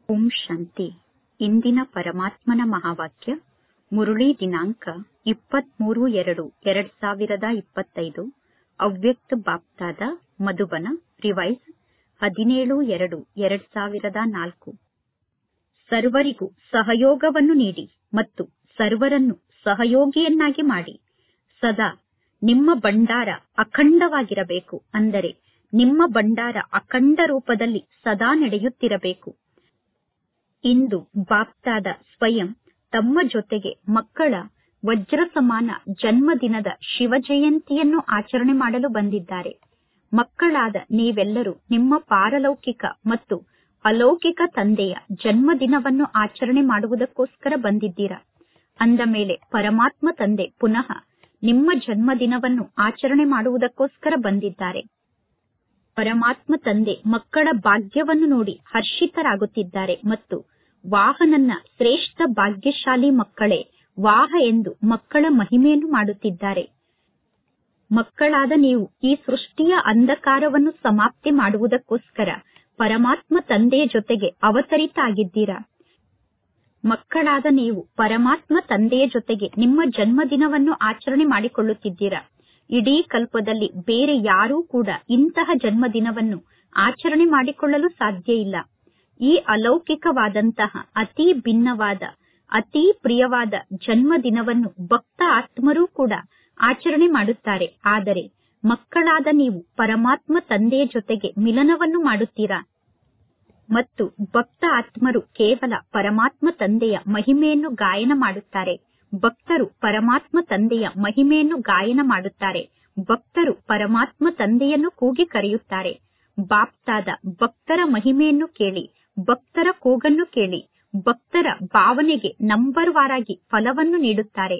ಓಂ ಶಾಂತಿ ಇಂದಿನ ಪರಮಾತ್ಮನ ಮಹಾವಾಕ್ಯ ಮುರುಳಿ ದಿನಾಂಕ ಇಪ್ಪತ್ಮೂರು ಎರಡು ಎರಡ್ ಸಾವಿರದ ಇಪ್ಪತ್ತೈದು ಅವ್ಯಕ್ತ ಬಾಪ್ತಾದ ಮಧುಬನ ರಿವೈಸ್ ಹದಿನೇಳು ಎರಡು ಎರಡ್ ಸಾವಿರದ ನಾಲ್ಕು ಸರ್ವರಿಗೂ ಸಹಯೋಗವನ್ನು ನೀಡಿ ಮತ್ತು ಸರ್ವರನ್ನು ಸಹಯೋಗಿಯನ್ನಾಗಿ ಮಾಡಿ ಸದಾ ನಿಮ್ಮ ಭಂಡಾರ ಅಖಂಡವಾಗಿರಬೇಕು ಅಂದರೆ ನಿಮ್ಮ ಭಂಡಾರ ಅಖಂಡ ರೂಪದಲ್ಲಿ ಸದಾ ನಡೆಯುತ್ತಿರಬೇಕು ಇಂದು ಬಾಪ್ತಾದ ಸ್ವಯಂ ತಮ್ಮ ಜೊತೆಗೆ ಮಕ್ಕಳ ವಜ್ರ ಸಮಾನ ಜನ್ಮದಿನದ ಶಿವ ಜಯಂತಿಯನ್ನು ಆಚರಣೆ ಮಾಡಲು ಬಂದಿದ್ದಾರೆ ಮಕ್ಕಳಾದ ನೀವೆಲ್ಲರೂ ನಿಮ್ಮ ಪಾರಲೌಕಿಕ ಮತ್ತು ಅಲೌಕಿಕ ತಂದೆಯ ಜನ್ಮದಿನವನ್ನು ಆಚರಣೆ ಮಾಡುವುದಕ್ಕೋಸ್ಕರ ಬಂದಿದ್ದೀರಾ ಅಂದ ಮೇಲೆ ಪರಮಾತ್ಮ ತಂದೆ ಪುನಃ ನಿಮ್ಮ ಜನ್ಮದಿನವನ್ನು ಆಚರಣೆ ಮಾಡುವುದಕ್ಕೋಸ್ಕರ ಬಂದಿದ್ದಾರೆ ಪರಮಾತ್ಮ ತಂದೆ ಮಕ್ಕಳ ಭಾಗ್ಯವನ್ನು ನೋಡಿ ಹರ್ಷಿತರಾಗುತ್ತಿದ್ದಾರೆ ಮತ್ತು ವಾಹನನ್ನ ಶ್ರೇಷ್ಠ ಭಾಗ್ಯಶಾಲಿ ಮಕ್ಕಳೇ ವಾಹ ಎಂದು ಮಕ್ಕಳ ಮಹಿಮೆಯನ್ನು ಮಾಡುತ್ತಿದ್ದಾರೆ ಮಕ್ಕಳಾದ ನೀವು ಈ ಸೃಷ್ಟಿಯ ಅಂಧಕಾರವನ್ನು ಸಮಾಪ್ತಿ ಮಾಡುವುದಕ್ಕೋಸ್ಕರ ಪರಮಾತ್ಮ ತಂದೆಯ ಜೊತೆಗೆ ಅವತರಿತ ಆಗಿದ್ದೀರಾ ಮಕ್ಕಳಾದ ನೀವು ಪರಮಾತ್ಮ ತಂದೆಯ ಜೊತೆಗೆ ನಿಮ್ಮ ಜನ್ಮದಿನವನ್ನು ಆಚರಣೆ ಮಾಡಿಕೊಳ್ಳುತ್ತಿದ್ದೀರಾ ಇಡೀ ಕಲ್ಪದಲ್ಲಿ ಬೇರೆ ಯಾರೂ ಕೂಡ ಇಂತಹ ಜನ್ಮದಿನವನ್ನು ಆಚರಣೆ ಮಾಡಿಕೊಳ್ಳಲು ಸಾಧ್ಯ ಇಲ್ಲ ಈ ಅಲೌಕಿಕವಾದಂತಹ ಅತಿ ಭಿನ್ನವಾದ ಅತಿ ಪ್ರಿಯವಾದ ಜನ್ಮದಿನವನ್ನು ಭಕ್ತ ಆತ್ಮರೂ ಕೂಡ ಆಚರಣೆ ಮಾಡುತ್ತಾರೆ ಆದರೆ ಮಕ್ಕಳಾದ ನೀವು ಪರಮಾತ್ಮ ತಂದೆಯ ಜೊತೆಗೆ ಮಿಲನವನ್ನು ಮಾಡುತ್ತೀರಾ ಮತ್ತು ಭಕ್ತ ಆತ್ಮರು ಕೇವಲ ಪರಮಾತ್ಮ ತಂದೆಯ ಮಹಿಮೆಯನ್ನು ಗಾಯನ ಮಾಡುತ್ತಾರೆ ಭಕ್ತರು ಪರಮಾತ್ಮ ತಂದೆಯ ಮಹಿಮೆಯನ್ನು ಗಾಯನ ಮಾಡುತ್ತಾರೆ ಭಕ್ತರು ಪರಮಾತ್ಮ ತಂದೆಯನ್ನು ಕೂಗಿ ಕರೆಯುತ್ತಾರೆ ಬಾಪ್ತಾದ ಭಕ್ತರ ಮಹಿಮೆಯನ್ನು ಕೇಳಿ ಭಕ್ತರ ಕೂಗನ್ನು ಕೇಳಿ ಭಕ್ತರ ಭಾವನೆಗೆ ನಂಬರ್ ವಾರಾಗಿ ಫಲವನ್ನು ನೀಡುತ್ತಾರೆ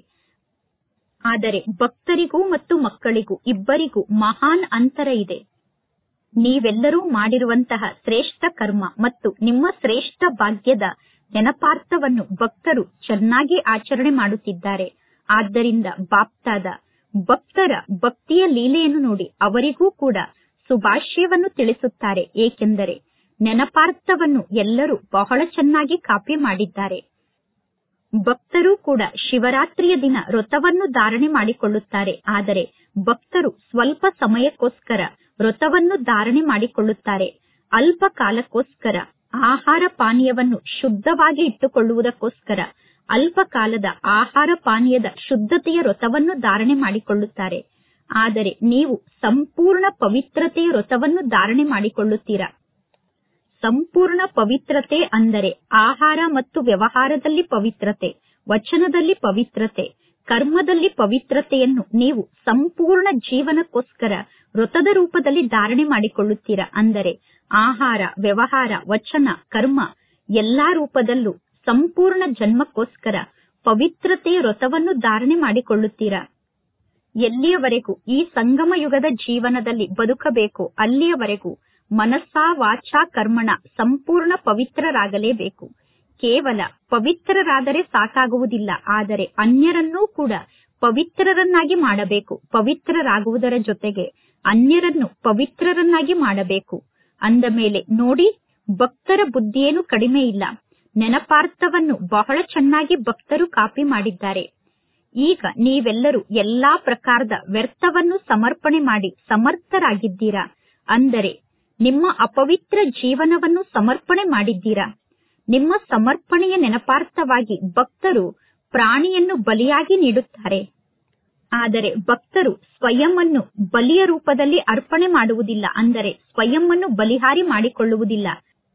ಆದರೆ ಭಕ್ತರಿಗೂ ಮತ್ತು ಮಕ್ಕಳಿಗೂ ಇಬ್ಬರಿಗೂ ಮಹಾನ್ ಅಂತರ ಇದೆ ನೀವೆಲ್ಲರೂ ಮಾಡಿರುವಂತಹ ಶ್ರೇಷ್ಠ ಕರ್ಮ ಮತ್ತು ನಿಮ್ಮ ಶ್ರೇಷ್ಠ ಭಾಗ್ಯದ ನೆನಪಾರ್ಥವನ್ನು ಭಕ್ತರು ಚೆನ್ನಾಗಿ ಆಚರಣೆ ಮಾಡುತ್ತಿದ್ದಾರೆ ಆದ್ದರಿಂದ ಬಾಪ್ತಾದ ಭಕ್ತರ ಭಕ್ತಿಯ ಲೀಲೆಯನ್ನು ನೋಡಿ ಅವರಿಗೂ ಕೂಡ ಶುಭಾಶಯವನ್ನು ತಿಳಿಸುತ್ತಾರೆ ಏಕೆಂದರೆ ನೆನಪಾರ್ಥವನ್ನು ಎಲ್ಲರೂ ಬಹಳ ಚೆನ್ನಾಗಿ ಕಾಪಿ ಮಾಡಿದ್ದಾರೆ ಭಕ್ತರು ಕೂಡ ಶಿವರಾತ್ರಿಯ ದಿನ ವ್ರತವನ್ನು ಧಾರಣೆ ಮಾಡಿಕೊಳ್ಳುತ್ತಾರೆ ಆದರೆ ಭಕ್ತರು ಸ್ವಲ್ಪ ಸಮಯಕ್ಕೋಸ್ಕರ ವ್ರತವನ್ನು ಧಾರಣೆ ಮಾಡಿಕೊಳ್ಳುತ್ತಾರೆ ಅಲ್ಪ ಕಾಲಕ್ಕೋಸ್ಕರ ಆಹಾರ ಪಾನೀಯವನ್ನು ಶುದ್ಧವಾಗಿ ಇಟ್ಟುಕೊಳ್ಳುವುದಕ್ಕೋಸ್ಕರ ಅಲ್ಪ ಕಾಲದ ಆಹಾರ ಪಾನೀಯದ ಶುದ್ಧತೆಯ ವ್ರತವನ್ನು ಧಾರಣೆ ಮಾಡಿಕೊಳ್ಳುತ್ತಾರೆ ಆದರೆ ನೀವು ಸಂಪೂರ್ಣ ಪವಿತ್ರತೆಯ ವ್ರತವನ್ನು ಧಾರಣೆ ಮಾಡಿಕೊಳ್ಳುತ್ತೀರಾ ಸಂಪೂರ್ಣ ಪವಿತ್ರತೆ ಅಂದರೆ ಆಹಾರ ಮತ್ತು ವ್ಯವಹಾರದಲ್ಲಿ ಪವಿತ್ರತೆ ವಚನದಲ್ಲಿ ಪವಿತ್ರತೆ ಕರ್ಮದಲ್ಲಿ ಪವಿತ್ರತೆಯನ್ನು ನೀವು ಸಂಪೂರ್ಣ ಜೀವನಕ್ಕೋಸ್ಕರ ವ್ರತದ ರೂಪದಲ್ಲಿ ಧಾರಣೆ ಮಾಡಿಕೊಳ್ಳುತ್ತೀರಾ ಅಂದರೆ ಆಹಾರ ವ್ಯವಹಾರ ವಚನ ಕರ್ಮ ಎಲ್ಲಾ ರೂಪದಲ್ಲೂ ಸಂಪೂರ್ಣ ಜನ್ಮಕ್ಕೋಸ್ಕರ ಪವಿತ್ರತೆಯ ವ್ರತವನ್ನು ಧಾರಣೆ ಮಾಡಿಕೊಳ್ಳುತ್ತೀರಾ ಎಲ್ಲಿಯವರೆಗೂ ಈ ಸಂಗಮ ಯುಗದ ಜೀವನದಲ್ಲಿ ಬದುಕಬೇಕು ಅಲ್ಲಿಯವರೆಗೂ ಮನಸ್ಸಾ ವಾಚಾ ಕರ್ಮಣ ಸಂಪೂರ್ಣ ಪವಿತ್ರರಾಗಲೇಬೇಕು ಕೇವಲ ಪವಿತ್ರರಾದರೆ ಸಾಕಾಗುವುದಿಲ್ಲ ಆದರೆ ಅನ್ಯರನ್ನೂ ಕೂಡ ಪವಿತ್ರರನ್ನಾಗಿ ಮಾಡಬೇಕು ಪವಿತ್ರರಾಗುವುದರ ಜೊತೆಗೆ ಅನ್ಯರನ್ನು ಪವಿತ್ರರನ್ನಾಗಿ ಮಾಡಬೇಕು ಅಂದ ಮೇಲೆ ನೋಡಿ ಭಕ್ತರ ಬುದ್ಧಿಯೇನು ಕಡಿಮೆ ಇಲ್ಲ ನೆನಪಾರ್ಥವನ್ನು ಬಹಳ ಚೆನ್ನಾಗಿ ಭಕ್ತರು ಕಾಪಿ ಮಾಡಿದ್ದಾರೆ ಈಗ ನೀವೆಲ್ಲರೂ ಎಲ್ಲಾ ಪ್ರಕಾರದ ವ್ಯರ್ಥವನ್ನು ಸಮರ್ಪಣೆ ಮಾಡಿ ಸಮರ್ಥರಾಗಿದ್ದೀರಾ ಅಂದರೆ ನಿಮ್ಮ ಅಪವಿತ್ರ ಜೀವನವನ್ನು ಸಮರ್ಪಣೆ ಮಾಡಿದ್ದೀರಾ ನಿಮ್ಮ ಸಮರ್ಪಣೆಯ ನೆನಪಾರ್ಥವಾಗಿ ಭಕ್ತರು ಪ್ರಾಣಿಯನ್ನು ಬಲಿಯಾಗಿ ನೀಡುತ್ತಾರೆ ಆದರೆ ಭಕ್ತರು ಸ್ವಯಂವನ್ನು ಬಲಿಯ ರೂಪದಲ್ಲಿ ಅರ್ಪಣೆ ಮಾಡುವುದಿಲ್ಲ ಅಂದರೆ ಸ್ವಯಂವನ್ನು ಬಲಿಹಾರಿ ಮಾಡಿಕೊಳ್ಳುವುದಿಲ್ಲ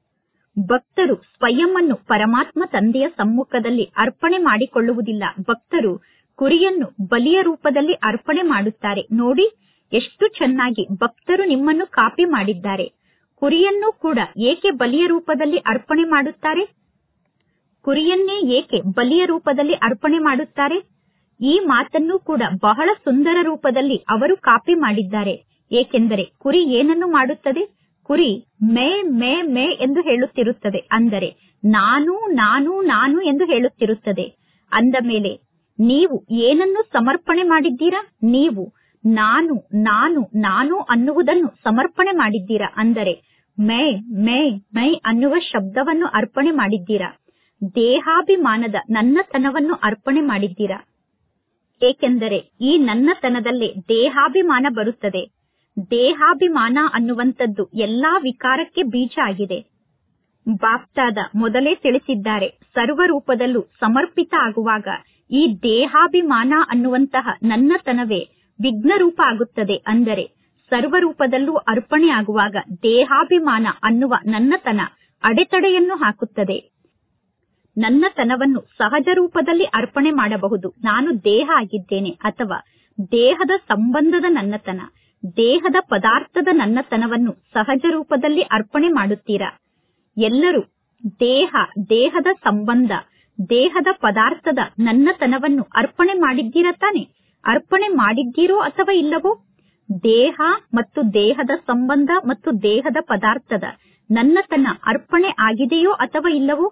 ಭಕ್ತರು ಸ್ವಯಂವನ್ನು ಪರಮಾತ್ಮ ತಂದೆಯ ಸಮ್ಮುಖದಲ್ಲಿ ಅರ್ಪಣೆ ಮಾಡಿಕೊಳ್ಳುವುದಿಲ್ಲ ಭಕ್ತರು ಕುರಿಯನ್ನು ಬಲಿಯ ರೂಪದಲ್ಲಿ ಅರ್ಪಣೆ ಮಾಡುತ್ತಾರೆ ನೋಡಿ ಎಷ್ಟು ಚೆನ್ನಾಗಿ ಭಕ್ತರು ನಿಮ್ಮನ್ನು ಕಾಪಿ ಮಾಡಿದ್ದಾರೆ ಕುರಿಯನ್ನು ಕೂಡ ಏಕೆ ಬಲಿಯ ರೂಪದಲ್ಲಿ ಅರ್ಪಣೆ ಮಾಡುತ್ತಾರೆ ಕುರಿಯನ್ನೇ ಏಕೆ ಬಲಿಯ ರೂಪದಲ್ಲಿ ಅರ್ಪಣೆ ಮಾಡುತ್ತಾರೆ ಈ ಮಾತನ್ನು ಕೂಡ ಬಹಳ ಸುಂದರ ರೂಪದಲ್ಲಿ ಅವರು ಕಾಪಿ ಮಾಡಿದ್ದಾರೆ ಏಕೆಂದರೆ ಕುರಿ ಏನನ್ನು ಮಾಡುತ್ತದೆ ಕುರಿ ಮೇ ಮೇ ಮೇ ಎಂದು ಹೇಳುತ್ತಿರುತ್ತದೆ ಅಂದರೆ ನಾನು ನಾನು ನಾನು ಎಂದು ಹೇಳುತ್ತಿರುತ್ತದೆ ಅಂದ ಮೇಲೆ ನೀವು ಏನನ್ನು ಸಮರ್ಪಣೆ ಮಾಡಿದ್ದೀರಾ ನೀವು ನಾನು ನಾನು ನಾನು ಅನ್ನುವುದನ್ನು ಸಮರ್ಪಣೆ ಮಾಡಿದ್ದೀರಾ ಅಂದರೆ ಮೈ ಮೈ ಮೈ ಅನ್ನುವ ಶಬ್ದವನ್ನು ಅರ್ಪಣೆ ಮಾಡಿದ್ದೀರಾ ದೇಹಾಭಿಮಾನದ ನನ್ನತನವನ್ನು ಅರ್ಪಣೆ ಮಾಡಿದ್ದೀರಾ ಏಕೆಂದರೆ ಈ ನನ್ನತನದಲ್ಲೇ ದೇಹಾಭಿಮಾನ ಬರುತ್ತದೆ ದೇಹಾಭಿಮಾನ ಅನ್ನುವಂಥದ್ದು ಎಲ್ಲಾ ವಿಕಾರಕ್ಕೆ ಬೀಜ ಆಗಿದೆ ಬಾಪ್ತಾದ ಮೊದಲೇ ತಿಳಿಸಿದ್ದಾರೆ ಸರ್ವರೂಪದಲ್ಲೂ ಸಮರ್ಪಿತ ಆಗುವಾಗ ಈ ದೇಹಾಭಿಮಾನ ಅನ್ನುವಂತಹ ನನ್ನತನವೇ ವಿಘ್ನರೂಪ ಆಗುತ್ತದೆ ಅಂದರೆ ಸರ್ವರೂಪದಲ್ಲೂ ಅರ್ಪಣೆ ಆಗುವಾಗ ದೇಹಾಭಿಮಾನ ಅನ್ನುವ ನನ್ನತನ ಅಡೆತಡೆಯನ್ನು ಹಾಕುತ್ತದೆ ನನ್ನತನವನ್ನು ಸಹಜ ರೂಪದಲ್ಲಿ ಅರ್ಪಣೆ ಮಾಡಬಹುದು ನಾನು ದೇಹ ಆಗಿದ್ದೇನೆ ಅಥವಾ ದೇಹದ ಸಂಬಂಧದ ನನ್ನತನ ದೇಹದ ಪದಾರ್ಥದ ನನ್ನತನವನ್ನು ಸಹಜ ರೂಪದಲ್ಲಿ ಅರ್ಪಣೆ ಮಾಡುತ್ತೀರಾ ಎಲ್ಲರೂ ದೇಹ ದೇಹದ ಸಂಬಂಧ ದೇಹದ ಪದಾರ್ಥದ ನನ್ನತನವನ್ನು ಅರ್ಪಣೆ ಮಾಡಿದ್ದೀರ ತಾನೆ ಅರ್ಪಣೆ ಮಾಡಿದ್ದೀರೋ ಅಥವಾ ಇಲ್ಲವೋ ದೇಹ ಮತ್ತು ದೇಹದ ಸಂಬಂಧ ಮತ್ತು ದೇಹದ ಪದಾರ್ಥದ ನನ್ನತನ ಅರ್ಪಣೆ ಆಗಿದೆಯೋ ಅಥವಾ ಇಲ್ಲವೋ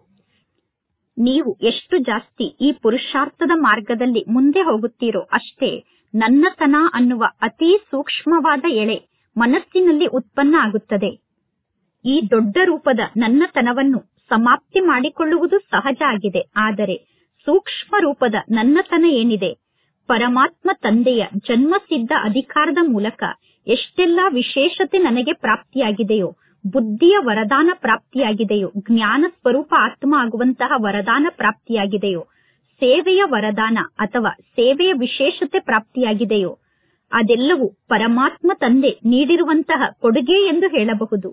ನೀವು ಎಷ್ಟು ಜಾಸ್ತಿ ಈ ಪುರುಷಾರ್ಥದ ಮಾರ್ಗದಲ್ಲಿ ಮುಂದೆ ಹೋಗುತ್ತೀರೋ ಅಷ್ಟೇ ನನ್ನತನ ಅನ್ನುವ ಅತಿ ಸೂಕ್ಷ್ಮವಾದ ಎಳೆ ಮನಸ್ಸಿನಲ್ಲಿ ಉತ್ಪನ್ನ ಆಗುತ್ತದೆ ಈ ದೊಡ್ಡ ರೂಪದ ನನ್ನತನವನ್ನು ಸಮಾಪ್ತಿ ಮಾಡಿಕೊಳ್ಳುವುದು ಸಹಜ ಆಗಿದೆ ಆದರೆ ಸೂಕ್ಷ್ಮ ರೂಪದ ನನ್ನತನ ಏನಿದೆ ಪರಮಾತ್ಮ ತಂದೆಯ ಜನ್ಮಸಿದ್ಧ ಅಧಿಕಾರದ ಮೂಲಕ ಎಷ್ಟೆಲ್ಲಾ ವಿಶೇಷತೆ ನನಗೆ ಪ್ರಾಪ್ತಿಯಾಗಿದೆಯೋ ಬುದ್ಧಿಯ ವರದಾನ ಪ್ರಾಪ್ತಿಯಾಗಿದೆಯೋ ಜ್ಞಾನ ಸ್ವರೂಪ ಆತ್ಮ ಆಗುವಂತಹ ವರದಾನ ಪ್ರಾಪ್ತಿಯಾಗಿದೆಯೋ ಸೇವೆಯ ವರದಾನ ಅಥವಾ ಸೇವೆಯ ವಿಶೇಷತೆ ಪ್ರಾಪ್ತಿಯಾಗಿದೆಯೋ ಅದೆಲ್ಲವೂ ಪರಮಾತ್ಮ ತಂದೆ ನೀಡಿರುವಂತಹ ಕೊಡುಗೆ ಎಂದು ಹೇಳಬಹುದು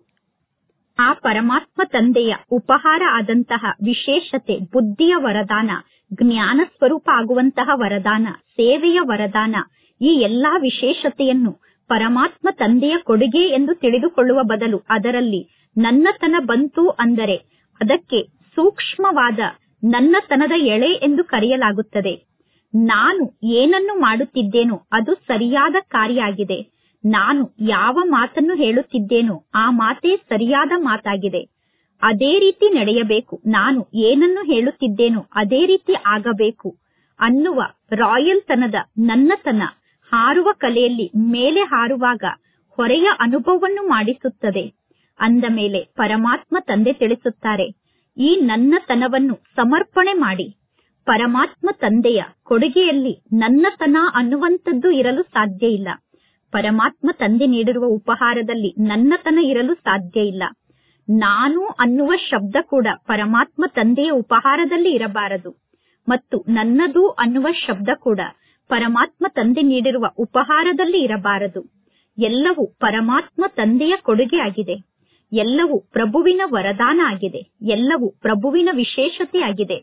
ಆ ಪರಮಾತ್ಮ ತಂದೆಯ ಉಪಹಾರ ಆದಂತಹ ವಿಶೇಷತೆ ಬುದ್ಧಿಯ ವರದಾನ ಜ್ಞಾನ ಸ್ವರೂಪ ಆಗುವಂತಹ ವರದಾನ ಸೇವೆಯ ವರದಾನ ಈ ಎಲ್ಲಾ ವಿಶೇಷತೆಯನ್ನು ಪರಮಾತ್ಮ ತಂದೆಯ ಕೊಡುಗೆ ಎಂದು ತಿಳಿದುಕೊಳ್ಳುವ ಬದಲು ಅದರಲ್ಲಿ ನನ್ನತನ ಬಂತು ಅಂದರೆ ಅದಕ್ಕೆ ಸೂಕ್ಷ್ಮವಾದ ನನ್ನತನದ ಎಳೆ ಎಂದು ಕರೆಯಲಾಗುತ್ತದೆ ನಾನು ಏನನ್ನು ಮಾಡುತ್ತಿದ್ದೇನೋ ಅದು ಸರಿಯಾದ ಕಾರ್ಯ ಆಗಿದೆ ನಾನು ಯಾವ ಮಾತನ್ನು ಹೇಳುತ್ತಿದ್ದೇನೋ ಆ ಮಾತೇ ಸರಿಯಾದ ಮಾತಾಗಿದೆ ಅದೇ ರೀತಿ ನಡೆಯಬೇಕು ನಾನು ಏನನ್ನು ಹೇಳುತ್ತಿದ್ದೇನೋ ಅದೇ ರೀತಿ ಆಗಬೇಕು ಅನ್ನುವ ರಾಯಲ್ ತನದ ನನ್ನತನ ಹಾರುವ ಕಲೆಯಲ್ಲಿ ಮೇಲೆ ಹಾರುವಾಗ ಹೊರೆಯ ಅನುಭವವನ್ನು ಮಾಡಿಸುತ್ತದೆ ಅಂದ ಮೇಲೆ ಪರಮಾತ್ಮ ತಂದೆ ತಿಳಿಸುತ್ತಾರೆ ಈ ನನ್ನತನವನ್ನು ಸಮರ್ಪಣೆ ಮಾಡಿ ಪರಮಾತ್ಮ ತಂದೆಯ ಕೊಡುಗೆಯಲ್ಲಿ ನನ್ನತನ ಅನ್ನುವಂಥದ್ದು ಇರಲು ಸಾಧ್ಯ ಇಲ್ಲ ಪರಮಾತ್ಮ ತಂದೆ ನೀಡಿರುವ ಉಪಹಾರದಲ್ಲಿ ನನ್ನತನ ಇರಲು ಸಾಧ್ಯ ಇಲ್ಲ ನಾನು ಅನ್ನುವ ಶಬ್ದ ಕೂಡ ಪರಮಾತ್ಮ ತಂದೆಯ ಉಪಹಾರದಲ್ಲಿ ಇರಬಾರದು ಮತ್ತು ನನ್ನದು ಅನ್ನುವ ಶಬ್ದ ಕೂಡ ಪರಮಾತ್ಮ ತಂದೆ ನೀಡಿರುವ ಉಪಹಾರದಲ್ಲಿ ಇರಬಾರದು ಎಲ್ಲವೂ ಪರಮಾತ್ಮ ತಂದೆಯ ಕೊಡುಗೆ ಆಗಿದೆ ಎಲ್ಲವೂ ಪ್ರಭುವಿನ ವರದಾನ ಆಗಿದೆ ಎಲ್ಲವೂ ಪ್ರಭುವಿನ ವಿಶೇಷತೆ ಆಗಿದೆ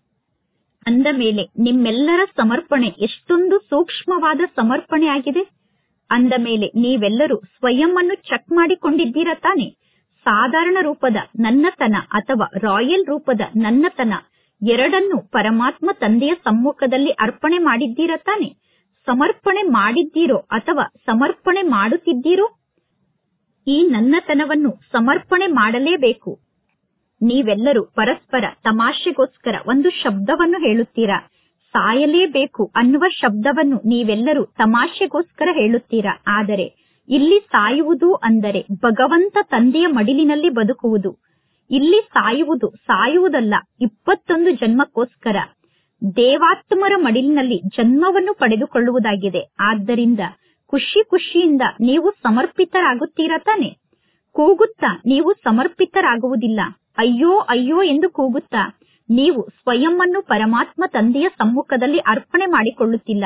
ಅಂದ ಮೇಲೆ ನಿಮ್ಮೆಲ್ಲರ ಸಮರ್ಪಣೆ ಎಷ್ಟೊಂದು ಸೂಕ್ಷ್ಮವಾದ ಸಮರ್ಪಣೆ ಆಗಿದೆ ಅಂದ ಮೇಲೆ ನೀವೆಲ್ಲರೂ ಸ್ವಯಂ ಅನ್ನು ಚೆಕ್ ಮಾಡಿಕೊಂಡಿದ್ದೀರಾ ತಾನೆ ಸಾಧಾರಣ ರೂಪದ ನನ್ನತನ ಅಥವಾ ರಾಯಲ್ ರೂಪದ ನನ್ನತನ ಎರಡನ್ನು ಪರಮಾತ್ಮ ತಂದೆಯ ಸಮ್ಮುಖದಲ್ಲಿ ಅರ್ಪಣೆ ಮಾಡಿದ್ದೀರಾ ತಾನೆ ಸಮರ್ಪಣೆ ಮಾಡಿದ್ದೀರೋ ಅಥವಾ ಸಮರ್ಪಣೆ ಮಾಡುತ್ತಿದ್ದೀರೋ ಈ ನನ್ನತನವನ್ನು ಸಮರ್ಪಣೆ ಮಾಡಲೇಬೇಕು ನೀವೆಲ್ಲರೂ ಪರಸ್ಪರ ತಮಾಷೆಗೋಸ್ಕರ ಒಂದು ಶಬ್ದವನ್ನು ಹೇಳುತ್ತೀರಾ ಸಾಯಲೇಬೇಕು ಅನ್ನುವ ಶಬ್ದವನ್ನು ನೀವೆಲ್ಲರೂ ತಮಾಷೆಗೋಸ್ಕರ ಹೇಳುತ್ತೀರಾ ಆದರೆ ಇಲ್ಲಿ ಸಾಯುವುದು ಅಂದರೆ ಭಗವಂತ ತಂದೆಯ ಮಡಿಲಿನಲ್ಲಿ ಬದುಕುವುದು ಇಲ್ಲಿ ಸಾಯುವುದು ಸಾಯುವುದಲ್ಲ ಇಪ್ಪತ್ತೊಂದು ಜನ್ಮಕ್ಕೋಸ್ಕರ ದೇವಾತ್ಮರ ಮಡಿಲಿನಲ್ಲಿ ಜನ್ಮವನ್ನು ಪಡೆದುಕೊಳ್ಳುವುದಾಗಿದೆ ಆದ್ದರಿಂದ ಖುಷಿ ಖುಷಿಯಿಂದ ನೀವು ಸಮರ್ಪಿತರಾಗುತ್ತೀರಾ ತಾನೆ ಕೂಗುತ್ತಾ ನೀವು ಸಮರ್ಪಿತರಾಗುವುದಿಲ್ಲ ಅಯ್ಯೋ ಅಯ್ಯೋ ಎಂದು ಕೂಗುತ್ತಾ ನೀವು ಸ್ವಯಂ ಅನ್ನು ಪರಮಾತ್ಮ ತಂದೆಯ ಸಮ್ಮುಖದಲ್ಲಿ ಅರ್ಪಣೆ ಮಾಡಿಕೊಳ್ಳುತ್ತಿಲ್ಲ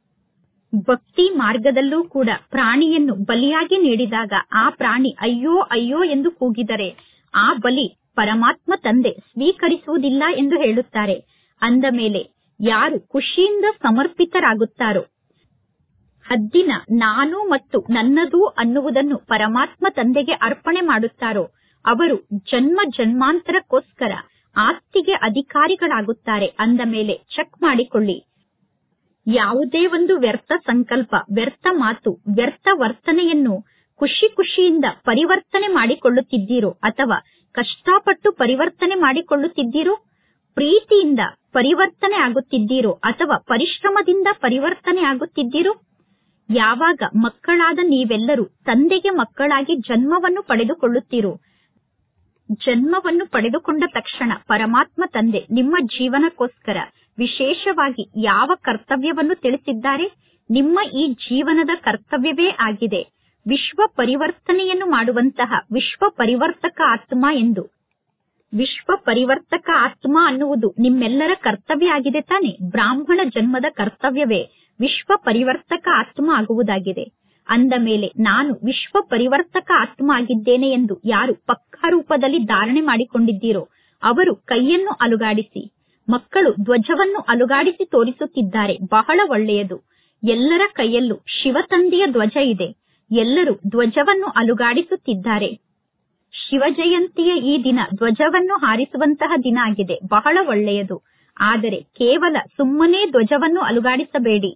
ಭಕ್ತಿ ಮಾರ್ಗದಲ್ಲೂ ಕೂಡ ಪ್ರಾಣಿಯನ್ನು ಬಲಿಯಾಗಿ ನೀಡಿದಾಗ ಆ ಪ್ರಾಣಿ ಅಯ್ಯೋ ಅಯ್ಯೋ ಎಂದು ಕೂಗಿದರೆ ಆ ಬಲಿ ಪರಮಾತ್ಮ ತಂದೆ ಸ್ವೀಕರಿಸುವುದಿಲ್ಲ ಎಂದು ಹೇಳುತ್ತಾರೆ ಅಂದ ಮೇಲೆ ಯಾರು ಖುಷಿಯಿಂದ ಸಮರ್ಪಿತರಾಗುತ್ತಾರೋ ಹದ್ದಿನ ನಾನು ಮತ್ತು ನನ್ನದು ಅನ್ನುವುದನ್ನು ಪರಮಾತ್ಮ ತಂದೆಗೆ ಅರ್ಪಣೆ ಮಾಡುತ್ತಾರೋ ಅವರು ಜನ್ಮ ಜನ್ಮಾಂತರಕ್ಕೋಸ್ಕರ ಆಸ್ತಿಗೆ ಅಧಿಕಾರಿಗಳಾಗುತ್ತಾರೆ ಅಂದ ಮೇಲೆ ಚೆಕ್ ಮಾಡಿಕೊಳ್ಳಿ ಯಾವುದೇ ಒಂದು ವ್ಯರ್ಥ ಸಂಕಲ್ಪ ವ್ಯರ್ಥ ಮಾತು ವ್ಯರ್ಥ ವರ್ತನೆಯನ್ನು ಖುಷಿ ಖುಷಿಯಿಂದ ಪರಿವರ್ತನೆ ಮಾಡಿಕೊಳ್ಳುತ್ತಿದ್ದೀರೋ ಅಥವಾ ಕಷ್ಟಪಟ್ಟು ಪರಿವರ್ತನೆ ಮಾಡಿಕೊಳ್ಳುತ್ತಿದ್ದೀರೋ ಪ್ರೀತಿಯಿಂದ ಪರಿವರ್ತನೆ ಆಗುತ್ತಿದ್ದೀರೋ ಅಥವಾ ಪರಿಶ್ರಮದಿಂದ ಪರಿವರ್ತನೆ ಆಗುತ್ತಿದ್ದೀರೋ ಯಾವಾಗ ಮಕ್ಕಳಾದ ನೀವೆಲ್ಲರೂ ತಂದೆಗೆ ಮಕ್ಕಳಾಗಿ ಜನ್ಮವನ್ನು ಪಡೆದುಕೊಳ್ಳುತ್ತೀರೋ ಜನ್ಮವನ್ನು ಪಡೆದುಕೊಂಡ ತಕ್ಷಣ ಪರಮಾತ್ಮ ತಂದೆ ನಿಮ್ಮ ಜೀವನಕ್ಕೋಸ್ಕರ ವಿಶೇಷವಾಗಿ ಯಾವ ಕರ್ತವ್ಯವನ್ನು ತಿಳಿಸಿದ್ದಾರೆ ನಿಮ್ಮ ಈ ಜೀವನದ ಕರ್ತವ್ಯವೇ ಆಗಿದೆ ವಿಶ್ವ ಪರಿವರ್ತನೆಯನ್ನು ಮಾಡುವಂತಹ ವಿಶ್ವ ಪರಿವರ್ತಕ ಆತ್ಮ ಎಂದು ವಿಶ್ವ ಪರಿವರ್ತಕ ಆತ್ಮ ಅನ್ನುವುದು ನಿಮ್ಮೆಲ್ಲರ ಕರ್ತವ್ಯ ಆಗಿದೆ ತಾನೆ ಬ್ರಾಹ್ಮಣ ಜನ್ಮದ ಕರ್ತವ್ಯವೇ ವಿಶ್ವ ಪರಿವರ್ತಕ ಆತ್ಮ ಆಗುವುದಾಗಿದೆ ಅಂದ ಮೇಲೆ ನಾನು ವಿಶ್ವ ಪರಿವರ್ತಕ ಆತ್ಮ ಆಗಿದ್ದೇನೆ ಎಂದು ಯಾರು ಪಕ್ಕಾ ರೂಪದಲ್ಲಿ ಧಾರಣೆ ಮಾಡಿಕೊಂಡಿದ್ದೀರೋ ಅವರು ಕೈಯನ್ನು ಅಲುಗಾಡಿಸಿ ಮಕ್ಕಳು ಧ್ವಜವನ್ನು ಅಲುಗಾಡಿಸಿ ತೋರಿಸುತ್ತಿದ್ದಾರೆ ಬಹಳ ಒಳ್ಳೆಯದು ಎಲ್ಲರ ಕೈಯಲ್ಲೂ ಶಿವತಂದೆಯ ಧ್ವಜ ಇದೆ ಎಲ್ಲರೂ ಧ್ವಜವನ್ನು ಅಲುಗಾಡಿಸುತ್ತಿದ್ದಾರೆ ಶಿವ ಜಯಂತಿಯ ಈ ದಿನ ಧ್ವಜವನ್ನು ಹಾರಿಸುವಂತಹ ದಿನ ಆಗಿದೆ ಬಹಳ ಒಳ್ಳೆಯದು ಆದರೆ ಕೇವಲ ಸುಮ್ಮನೆ ಧ್ವಜವನ್ನು ಅಲುಗಾಡಿಸಬೇಡಿ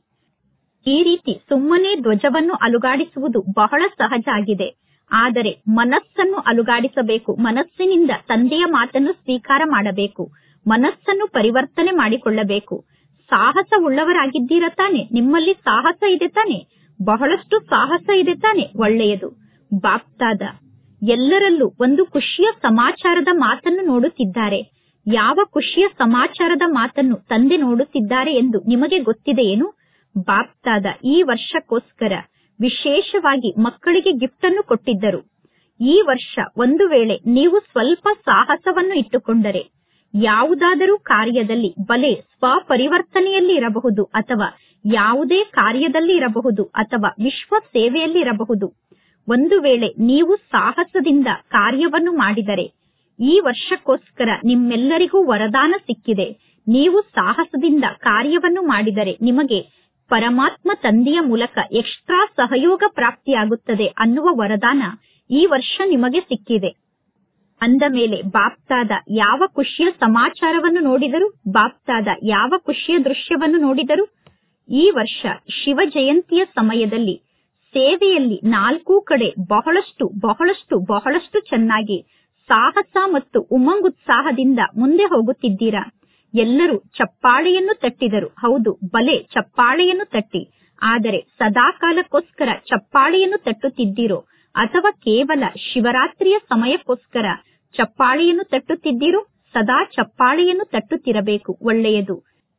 ಈ ರೀತಿ ಸುಮ್ಮನೆ ಧ್ವಜವನ್ನು ಅಲುಗಾಡಿಸುವುದು ಬಹಳ ಸಹಜ ಆಗಿದೆ ಆದರೆ ಮನಸ್ಸನ್ನು ಅಲುಗಾಡಿಸಬೇಕು ಮನಸ್ಸಿನಿಂದ ತಂದೆಯ ಮಾತನ್ನು ಸ್ವೀಕಾರ ಮಾಡಬೇಕು ಮನಸ್ಸನ್ನು ಪರಿವರ್ತನೆ ಮಾಡಿಕೊಳ್ಳಬೇಕು ಸಾಹಸ ಉಳ್ಳವರಾಗಿದ್ದೀರ ತಾನೆ ನಿಮ್ಮಲ್ಲಿ ಸಾಹಸ ಇದೆ ತಾನೆ ಬಹಳಷ್ಟು ಸಾಹಸ ಇದೆ ತಾನೆ ಒಳ್ಳೆಯದು ಬಾಪ್ತಾದ ಎಲ್ಲರಲ್ಲೂ ಒಂದು ಖುಷಿಯ ಸಮಾಚಾರದ ಮಾತನ್ನು ನೋಡುತ್ತಿದ್ದಾರೆ ಯಾವ ಖುಷಿಯ ಸಮಾಚಾರದ ಮಾತನ್ನು ತಂದೆ ನೋಡುತ್ತಿದ್ದಾರೆ ಎಂದು ನಿಮಗೆ ಗೊತ್ತಿದೆಯೇನು ಬಾಪ್ತಾದ ಈ ವರ್ಷಕ್ಕೋಸ್ಕರ ವಿಶೇಷವಾಗಿ ಮಕ್ಕಳಿಗೆ ಗಿಫ್ಟ್ ಅನ್ನು ಕೊಟ್ಟಿದ್ದರು ಈ ವರ್ಷ ಒಂದು ವೇಳೆ ನೀವು ಸ್ವಲ್ಪ ಸಾಹಸವನ್ನು ಇಟ್ಟುಕೊಂಡರೆ ಯಾವುದಾದರೂ ಕಾರ್ಯದಲ್ಲಿ ಬಲೆ ಸ್ವಪರಿವರ್ತನೆಯಲ್ಲಿ ಇರಬಹುದು ಅಥವಾ ಯಾವುದೇ ಕಾರ್ಯದಲ್ಲಿ ಇರಬಹುದು ಅಥವಾ ವಿಶ್ವ ಸೇವೆಯಲ್ಲಿ ಇರಬಹುದು ಒಂದು ವೇಳೆ ನೀವು ಸಾಹಸದಿಂದ ಕಾರ್ಯವನ್ನು ಮಾಡಿದರೆ ಈ ವರ್ಷಕ್ಕೋಸ್ಕರ ನಿಮ್ಮೆಲ್ಲರಿಗೂ ವರದಾನ ಸಿಕ್ಕಿದೆ ನೀವು ಸಾಹಸದಿಂದ ಕಾರ್ಯವನ್ನು ಮಾಡಿದರೆ ನಿಮಗೆ ಪರಮಾತ್ಮ ತಂದೆಯ ಮೂಲಕ ಎಕ್ಸ್ಟ್ರಾ ಸಹಯೋಗ ಪ್ರಾಪ್ತಿಯಾಗುತ್ತದೆ ಅನ್ನುವ ವರದಾನ ಈ ವರ್ಷ ನಿಮಗೆ ಸಿಕ್ಕಿದೆ ಅಂದ ಮೇಲೆ ಬಾಪ್ತಾದ ಯಾವ ಖುಷಿಯ ಸಮಾಚಾರವನ್ನು ನೋಡಿದರು ಬಾಪ್ತಾದ ಯಾವ ಖುಷಿಯ ದೃಶ್ಯವನ್ನು ನೋಡಿದರು ಈ ವರ್ಷ ಶಿವ ಜಯಂತಿಯ ಸಮಯದಲ್ಲಿ ಸೇವೆಯಲ್ಲಿ ನಾಲ್ಕೂ ಕಡೆ ಬಹಳಷ್ಟು ಬಹಳಷ್ಟು ಬಹಳಷ್ಟು ಚೆನ್ನಾಗಿ ಸಾಹಸ ಮತ್ತು ಉಮಂಗುತ್ಸಾಹದಿಂದ ಮುಂದೆ ಹೋಗುತ್ತಿದ್ದೀರಾ ಎಲ್ಲರೂ ಚಪ್ಪಾಳೆಯನ್ನು ತಟ್ಟಿದರು ಹೌದು ಬಲೆ ಚಪ್ಪಾಳೆಯನ್ನು ತಟ್ಟಿ ಆದರೆ ಸದಾಕಾಲಕ್ಕೋಸ್ಕರ ಚಪ್ಪಾಳೆಯನ್ನು ತಟ್ಟುತ್ತಿದ್ದೀರೋ ಅಥವಾ ಕೇವಲ ಶಿವರಾತ್ರಿಯ ಸಮಯಕ್ಕೋಸ್ಕರ ಚಪ್ಪಾಳೆಯನ್ನು ತಟ್ಟುತ್ತಿದ್ದೀರೋ ಸದಾ ಚಪ್ಪಾಳೆಯನ್ನು ತಟ್ಟುತ್ತಿರಬೇಕು ಒಳ್ಳೆಯದು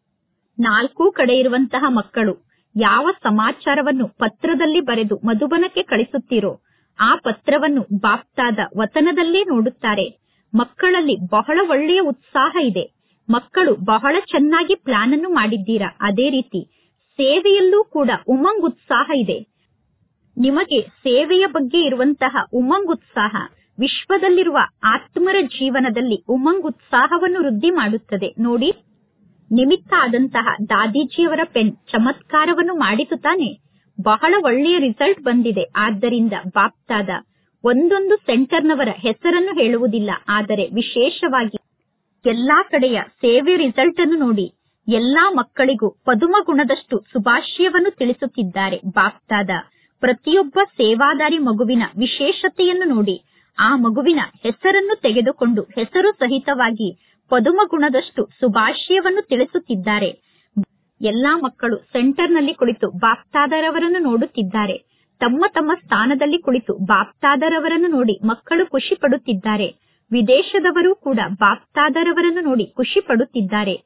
ನಾಲ್ಕೂ ಕಡೆ ಇರುವಂತಹ ಮಕ್ಕಳು ಯಾವ ಸಮಾಚಾರವನ್ನು ಪತ್ರದಲ್ಲಿ ಬರೆದು ಮಧುಬನಕ್ಕೆ ಕಳಿಸುತ್ತೀರೋ ಆ ಪತ್ರವನ್ನು ಬಾಪ್ತಾದ ವತನದಲ್ಲೇ ನೋಡುತ್ತಾರೆ ಮಕ್ಕಳಲ್ಲಿ ಬಹಳ ಒಳ್ಳೆಯ ಉತ್ಸಾಹ ಇದೆ ಮಕ್ಕಳು ಬಹಳ ಚೆನ್ನಾಗಿ ಪ್ಲಾನ್ ಅನ್ನು ಮಾಡಿದ್ದೀರಾ ಅದೇ ರೀತಿ ಸೇವೆಯಲ್ಲೂ ಕೂಡ ಉಮಂಗ್ ಉತ್ಸಾಹ ಇದೆ ನಿಮಗೆ ಸೇವೆಯ ಬಗ್ಗೆ ಇರುವಂತಹ ಉಮಂಗ್ ಉತ್ಸಾಹ ವಿಶ್ವದಲ್ಲಿರುವ ಆತ್ಮರ ಜೀವನದಲ್ಲಿ ಉಮಂಗ್ ಉತ್ಸಾಹವನ್ನು ವೃದ್ಧಿ ಮಾಡುತ್ತದೆ ನೋಡಿ ನಿಮಿತ್ತ ಆದಂತಹ ದಾದೀಜಿಯವರ ಪೆನ್ ಚಮತ್ಕಾರವನ್ನು ಮಾಡಿತು ತಾನೆ ಬಹಳ ಒಳ್ಳೆಯ ರಿಸಲ್ಟ್ ಬಂದಿದೆ ಆದ್ದರಿಂದ ಬಾಪ್ತಾದ ಒಂದೊಂದು ಸೆಂಟರ್ನವರ ಹೆಸರನ್ನು ಹೇಳುವುದಿಲ್ಲ ಆದರೆ ವಿಶೇಷವಾಗಿ ಎಲ್ಲಾ ಕಡೆಯ ಸೇವೆ ರಿಸಲ್ಟ್ ಅನ್ನು ನೋಡಿ ಎಲ್ಲಾ ಮಕ್ಕಳಿಗೂ ಪದುಮ ಗುಣದಷ್ಟು ಶುಭಾಶಯವನ್ನು ತಿಳಿಸುತ್ತಿದ್ದಾರೆ ಬಾಪ್ತಾದ ಪ್ರತಿಯೊಬ್ಬ ಸೇವಾದಾರಿ ಮಗುವಿನ ವಿಶೇಷತೆಯನ್ನು ನೋಡಿ ಆ ಮಗುವಿನ ಹೆಸರನ್ನು ತೆಗೆದುಕೊಂಡು ಹೆಸರು ಸಹಿತವಾಗಿ ಪದುಮ ಗುಣದಷ್ಟು ಶುಭಾಶಯವನ್ನು ತಿಳಿಸುತ್ತಿದ್ದಾರೆ ಎಲ್ಲಾ ಮಕ್ಕಳು ಸೆಂಟರ್ನಲ್ಲಿ ಕುಳಿತು ಬಾಪ್ತಾದರವರನ್ನು ನೋಡುತ್ತಿದ್ದಾರೆ ತಮ್ಮ ತಮ್ಮ ಸ್ಥಾನದಲ್ಲಿ ಕುಳಿತು ಬಾಪ್ತಾದರವರನ್ನು ನೋಡಿ ಮಕ್ಕಳು ಖುಷಿ ಪಡುತ್ತಿದ್ದಾರೆ ವಿದೇಶದವರು ಕೂಡ ಬಾಪ್ತಾದರವರನ್ನು ನೋಡಿ ಖುಷಿ ಪಡುತ್ತಿದ್ದಾರೆ